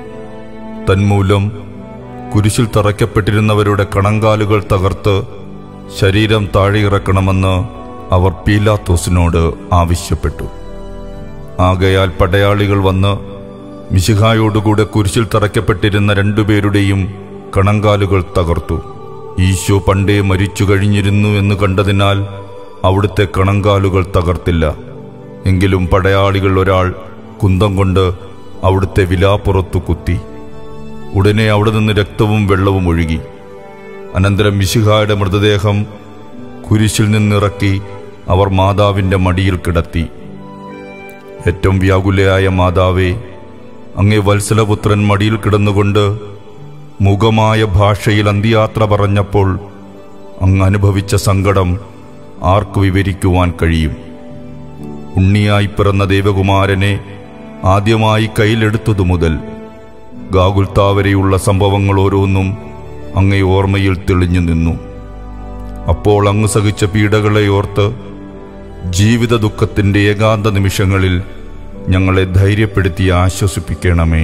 തന്മൂലം കുരിശിൽ തറയ്ക്കപ്പെട്ടിരുന്നവരുടെ കണങ്കാലുകൾ തകർത്ത് ശരീരം താഴെയിറക്കണമെന്ന് അവർ പീലാത്തോസിനോട് ആവശ്യപ്പെട്ടു ആകയാൽ പടയാളികൾ വന്ന് മിശിഹായോടുകൂടെ കുരിശിൽ തറയ്ക്കപ്പെട്ടിരുന്ന രണ്ടുപേരുടെയും കണങ്കാലുകൾ തകർത്തു ഈശോ പണ്ടേ മരിച്ചു കഴിഞ്ഞിരുന്നു എന്ന് കണ്ടതിനാൽ അവിടുത്തെ കണങ്കാലുകൾ തകർത്തില്ല എങ്കിലും പടയാളികൾ ഒരാൾ കുന്തം കൊണ്ട് അവിടുത്തെ വിലാപ്പുറത്തു കുത്തി ഉടനെ അവിടെ നിന്ന് രക്തവും വെള്ളവും ഒഴുകി അനന്തരം മിശിഹായുടെ മൃതദേഹം കുരിശിൽ നിന്നിറക്കി അവർ മാതാവിന്റെ മടിയിൽ കിടത്തി ഏറ്റവും വ്യാകുലയായ മാതാവേ അങ്ങേ വത്സലപുത്രൻ മടിയിൽ കിടന്നുകൊണ്ട് മുഖമായ ഭാഷയിൽ അന്ത്യയാത്ര പറഞ്ഞപ്പോൾ അങ്ങ് അനുഭവിച്ച സങ്കടം ആർക്ക് വിവരിക്കുവാൻ കഴിയും ഉണ്ണിയായി പിറന്ന ദേവകുമാരനെ ആദ്യമായി കയ്യിലെടുത്തതു മുതൽ ഗാകുൽത്താവരെയുള്ള സംഭവങ്ങൾ ഓരോന്നും അങ്ങേ ഓർമ്മയിൽ തെളിഞ്ഞു നിന്നു അപ്പോൾ അങ്ങ് സഹിച്ച പീഡകളെ ഓർത്ത് ജീവിത ദുഃഖത്തിന്റെ ഏകാന്ത നിമിഷങ്ങളിൽ ഞങ്ങളെ ധൈര്യപ്പെടുത്തി ആശ്വസിപ്പിക്കണമേ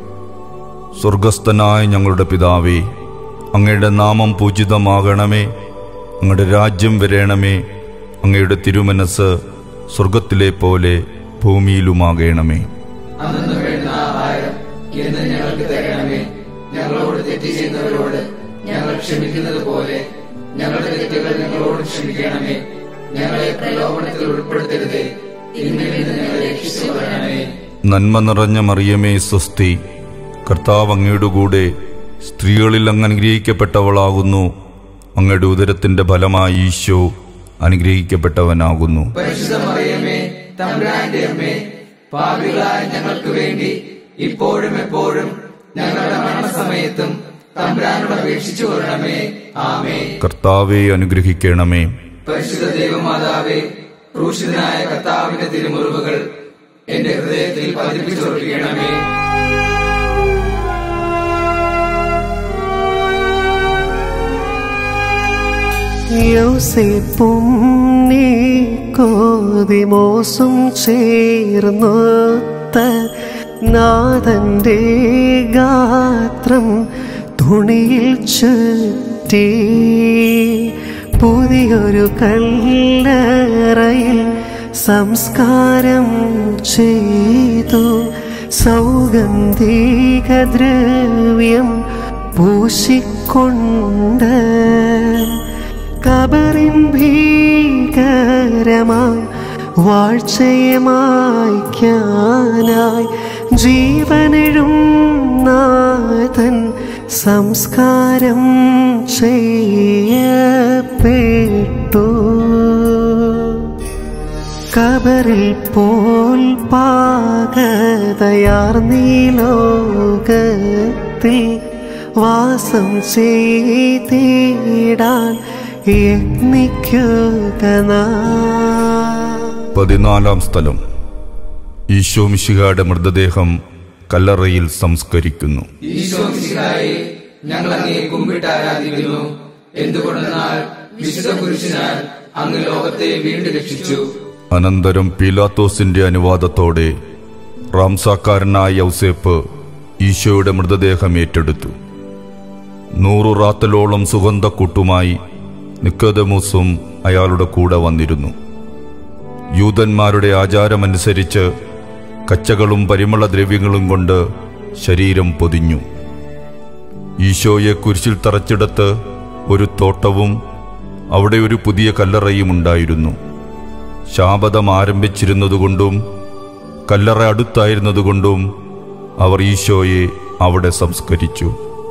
സ്വർഗസ്ഥനായ ഞങ്ങളുടെ പിതാവേ അങ്ങയുടെ നാമം പൂജിതമാകണമേ അങ്ങയുടെ രാജ്യം വരേണമേ അങ്ങയുടെ തിരുമനസ് സ്വർഗത്തിലെ പോലെ ഭൂമിയിലുമാകണമേ അന്നു വേണ്ട ആഹാരം എന്ന് ഞങ്ങൾക്ക് തരണമേ ഞങ്ങളോട് തെറ്റ് ചെയ്യുന്നവരോട് ഞങ്ങൾ ക്ഷമിക്കുന്നത് പോലെ ഞങ്ങളുടെ തെറ്റുകൾ ഞങ്ങളോട് ക്ഷമിക്കണമേ ഞങ്ങളെ പ്രലോഭനത്തിൽ ഉൾപ്പെടുത്തരുതേ ഇന്നിൽ നിന്ന് ഞങ്ങളെ രക്ഷിച്ചു കൊള്ളണമേ നന്മ നിറഞ്ഞ മറിയമേ സ്വസ്തി കർത്താവ് അങ്ങയുടെ കൂടെ സ്ത്രീകളിൽ അങ്ങ് അനുഗ്രഹിക്കപ്പെട്ടവളാകുന്നു അങ്ങയുടെ ഉദരത്തിന്റെ ഫലമായി ഈശോ അനുഗ്രഹിക്കപ്പെട്ടവനാകുന്നു പരിശുദ്ധ മറിയമേ തമ്പുരാന്റെ അമ്മേ പാപികളായ ഞങ്ങൾക്ക് വേണ്ടി ഇപ്പോഴും എപ്പോഴും ഞങ്ങളുടെ മരണസമയത്തും തമ്പുരാനോട് അപേക്ഷിച്ചു കൊള്ളണമേ ആമേ കർത്താവെ അനുഗ്രഹിക്കണമേ പരിശുദ്ധ ദൈവമാതാവേ ക്രൂശിതനായ കർത്താവിന്റെ തിരുമുറിവുകൾ എന്റെ ഹൃദയത്തിൽ പതിപ്പിച്ചുറപ്പിക്കണമേ യൗസേപ്പും നീക്കോതിമോസും ചേർന്നൊത്ത നാഥന്റെ ഗാത്രം തുണിയിൽ ചുറ്റി പുതിയൊരു കല്ലറയിൽ സംസ്കാരം ചെയ്തു സൗഗന്ധിക ദ്രവ്യം പൂശിക്കൊണ്ട് കബറിൻ ഭീകരമാം വാഴ്ചയെ മായ്ക്കാനായി ജീവനെഴും നാഥൻ സംസ്കാരം ചെയ്യപ്പെട്ടു കബറിൽ പോൽ പാകതയാർന്നീ ലോകത്തിൽ വാസം ചെയ്തിടാൻ യജ്ഞിക്കുക നാം. പതിനാലാം സ്ഥലം ഈശോ മിശിഹായുടെ മൃതദേഹം കല്ലറയിൽ സംസ്കരിക്കുന്നു ഈശോ മിശിഹായെ ഞങ്ങൾ അങ്ങേ കുമ്പിട്ട് ആരാധിക്കുന്നു എന്തുകൊണ്ടെന്നാൽ വിശുദ്ധ പുരുഷനാൽ അങ്ങ് ലോകത്തെ വീണ്ടും രക്ഷിച്ചു അനന്തരം പീലാത്തോസിന്റെ അനുവാദത്തോടെ റാംസാക്കാരനായ യൗസേപ്പ് ഈശോയുടെ മൃതദേഹം ഏറ്റെടുത്തു നൂറു റാത്തലോളം സുഗന്ധക്കൂട്ടുമായി നിക്കോദമൂസും അയാളുടെ കൂടെ വന്നിരുന്നു യൂതന്മാരുടെ ആചാരമനുസരിച്ച് കച്ചകളും പരിമളദ്രവ്യങ്ങളും കൊണ്ട് ശരീരം പൊതിഞ്ഞു ഈശോയെ കുരിശിൽ തറച്ചിടത്ത് ഒരു തോട്ടവും അവിടെ ഒരു പുതിയ കല്ലറയും ഉണ്ടായിരുന്നു ശാപതം ആരംഭിച്ചിരുന്നതുകൊണ്ടും കല്ലറ അടുത്തായിരുന്നതുകൊണ്ടും അവർ ഈശോയെ അവിടെ സംസ്കരിച്ചു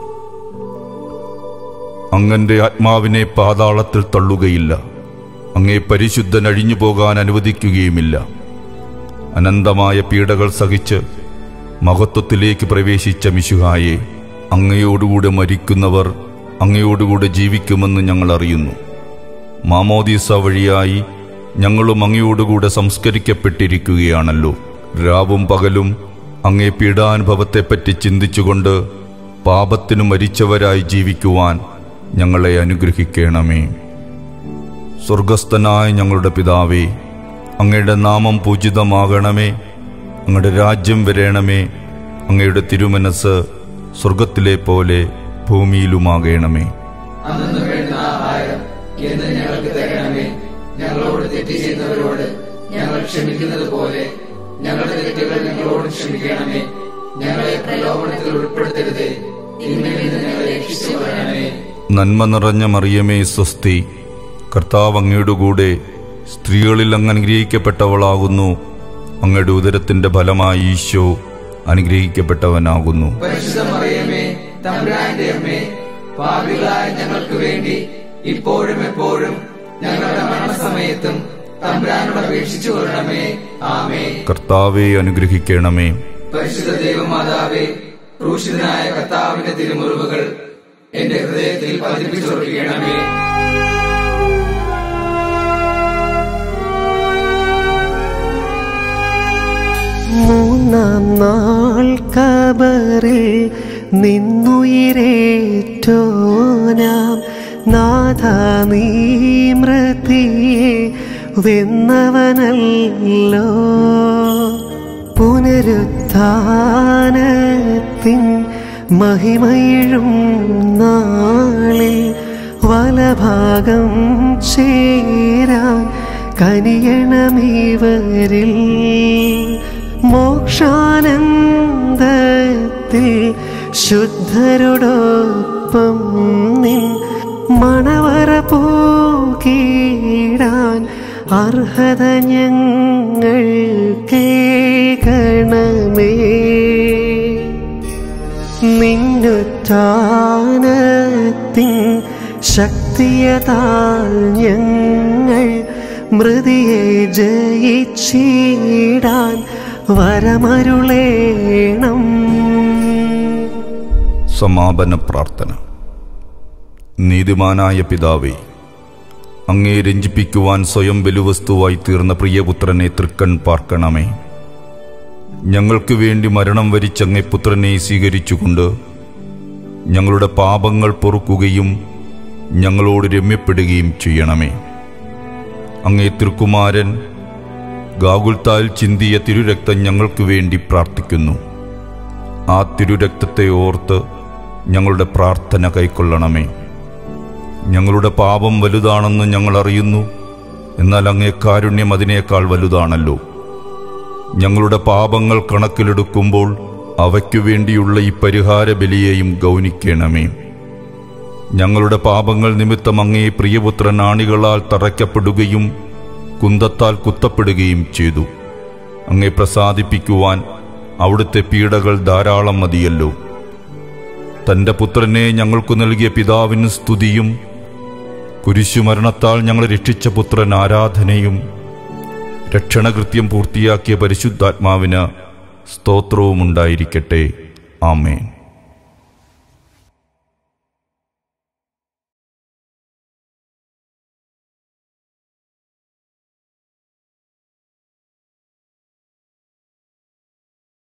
അങ്ങന്റെ ആത്മാവിനെ പാതാളത്തിൽ തള്ളുകയില്ല അങ്ങേ പരിശുദ്ധൻ അഴിഞ്ഞു പോകാൻ അനുവദിക്കുകയുമില്ല അനന്തമായ പീഡകൾ സഹിച്ച് മഹത്വത്തിലേക്ക് പ്രവേശിച്ച മിശുഹായെ അങ്ങയോടുകൂടെ മരിക്കുന്നവർ അങ്ങയോടുകൂടെ ജീവിക്കുമെന്ന് ഞങ്ങൾ അറിയുന്നു മാമോദീസ വഴിയായി ഞങ്ങളും അങ്ങയോടുകൂടെ സംസ്കരിക്കപ്പെട്ടിരിക്കുകയാണല്ലോ രാവും പകലും അങ്ങേ പീഡാനുഭവത്തെപ്പറ്റി ചിന്തിച്ചുകൊണ്ട് പാപത്തിനു മരിച്ചവരായി ജീവിക്കുവാൻ ഞങ്ങളെ അനുഗ്രഹിക്കണമേ സ്വർഗസ്ഥനായ ഞങ്ങളുടെ പിതാവേ അങ്ങയുടെ നാമം പൂജിതമാകണമേ അങ്ങയുടെ രാജ്യം വരേണമേ അങ്ങയുടെ തിരുമനസ് സ്വർഗത്തിലെ പോലെ ഭൂമിയിലുമാകണമേ അന്നു വേണ്ട ആഹാരം എന്ന് ഞങ്ങൾക്ക് തരണമേ ഞങ്ങളോട് തെറ്റ് ചെയ്യുന്നവരോട് ഞങ്ങൾ ക്ഷമിക്കുന്നത് പോലെ ഞങ്ങളുടെ തെറ്റുകൾ ഞങ്ങളോട് ക്ഷമിക്കണമേ ഞങ്ങളെ പ്രലോഭനത്തിൽ ഉൾപ്പെടുത്തരുതേ തിന്മയിൽ നിന്ന് ഞങ്ങളെ രക്ഷിച്ചു വരണമേ നന്മ നിറഞ്ഞ മറിയമേ സ്വസ്തി കർത്താവ് അങ്ങയുടെ കൂടെ സ്ത്രീകളിൽ അങ്ങ് അനുഗ്രഹിക്കപ്പെട്ടവളാകുന്നു അങ്ങയുടെ ഉദരത്തിന്റെ ഫലമായി ഈശോ അനുഗ്രഹിക്കപ്പെട്ടവനാകുന്നു പരിശുദ്ധ മറിയമേ തമ്പുരാന്റെ അമ്മേ പാപികളായ ഞങ്ങൾക്ക് വേണ്ടി ഇപ്പോഴും എപ്പോഴും ഞങ്ങളുടെ മരണസമയത്തും തമ്പുരാനോട് അപേക്ഷിച്ചു കൊള്ളണമേ ആമേ കർത്താവെ അനുഗ്രഹിക്കണമേ പരിശുദ്ധ ദൈവമാതാവേ ക്രൂശിതനായ കർത്താവിന്റെ തിരുമുറിവുകൾ എന്റെ ഹൃദയത്തിൽ പതിപ്പിച്ചുറപ്പിക്കണമേ മൂന്നാം നാൾ കബറിൽ നിന്നുയിരേറ്റോനാം നാഥ നീ മൃതിയെ വെന്നവനല്ലോ പുനരുത്ഥാനത്തിൻ മഹിമയിഴും നാളിൽ വലഭാഗം ചേരാൻ കനിയണമിവരിൽ മോക്ഷാനന്ദത്തിൽ ശുദ്ധരോടൊപ്പം നിൻ മണവറ പോകീടാൻ അർഹത ഞങ്ങൾ കേകണമേ നിന്നുറ്റാനത്തിൻ ശക്തിയതാൽ ഞങ്ങൾ മൃതിയെ ജയിച്ചിടാൻ വരമരുളേണം സമാപന പ്രാർത്ഥന നീതിമാനായ പിതാവേ അങ്ങേ രഞ്ജിപ്പിക്കുവാൻ സ്വയം ബലുവസ്തുവായി തീർന്ന പ്രിയപുത്രനെ തൃക്കൺ പാർക്കണമേ ഞങ്ങൾക്ക് വേണ്ടി മരണം വരിച്ചങ്ങേ പുത്രനെ സ്വീകരിച്ചുകൊണ്ട് ഞങ്ങളുടെ പാപങ്ങൾ പൊറുക്കുകയും ഞങ്ങളോട് രമ്യപ്പെടുകയും ചെയ്യണമേ അങ്ങേ തിരുക്കുമാരൻ ഗാകുൽത്താൽ ചിന്തിയ തിരുരക്തം ഞങ്ങൾക്ക് വേണ്ടി പ്രാർത്ഥിക്കുന്നു ആ തിരുരക്തത്തെ ഓർത്ത് ഞങ്ങളുടെ പ്രാർത്ഥന കൈക്കൊള്ളണമേ ഞങ്ങളുടെ പാപം വലുതാണെന്ന് ഞങ്ങൾ അറിയുന്നു എന്നാൽ അങ്ങേ കാരുണ്യം അതിനേക്കാൾ വലുതാണല്ലോ ഞങ്ങളുടെ പാപങ്ങൾ കണക്കിലെടുക്കുമ്പോൾ അവയ്ക്കു വേണ്ടിയുള്ള ഈ പരിഹാര ബലിയെയും ഗൗനിക്കണമേ ഞങ്ങളുടെ പാപങ്ങൾ നിമിത്തം അങ്ങേ പ്രിയപുത്രൻ ആണികളാൽ തറയ്ക്കപ്പെടുകയും കുന്തത്താൽ കുത്തപ്പെടുകയും ചെയ്തു അങ്ങേ പ്രസാദിപ്പിക്കുവാൻ അവിടുത്തെ പീഡകൾ ധാരാളം മതിയല്ലോ തന്റെ പുത്രനെ ഞങ്ങൾക്കു നൽകിയ പിതാവിന് സ്തുതിയും കുരിശുമരണത്താൽ ഞങ്ങളെ രക്ഷിച്ച പുത്രൻ ആരാധനയും രക്ഷണകൃത്യം പൂർത്തിയാക്കിയ പരിശുദ്ധാത്മാവിന് സ്തോത്രവും ഉണ്ടായിരിക്കട്ടെ ആമേൻ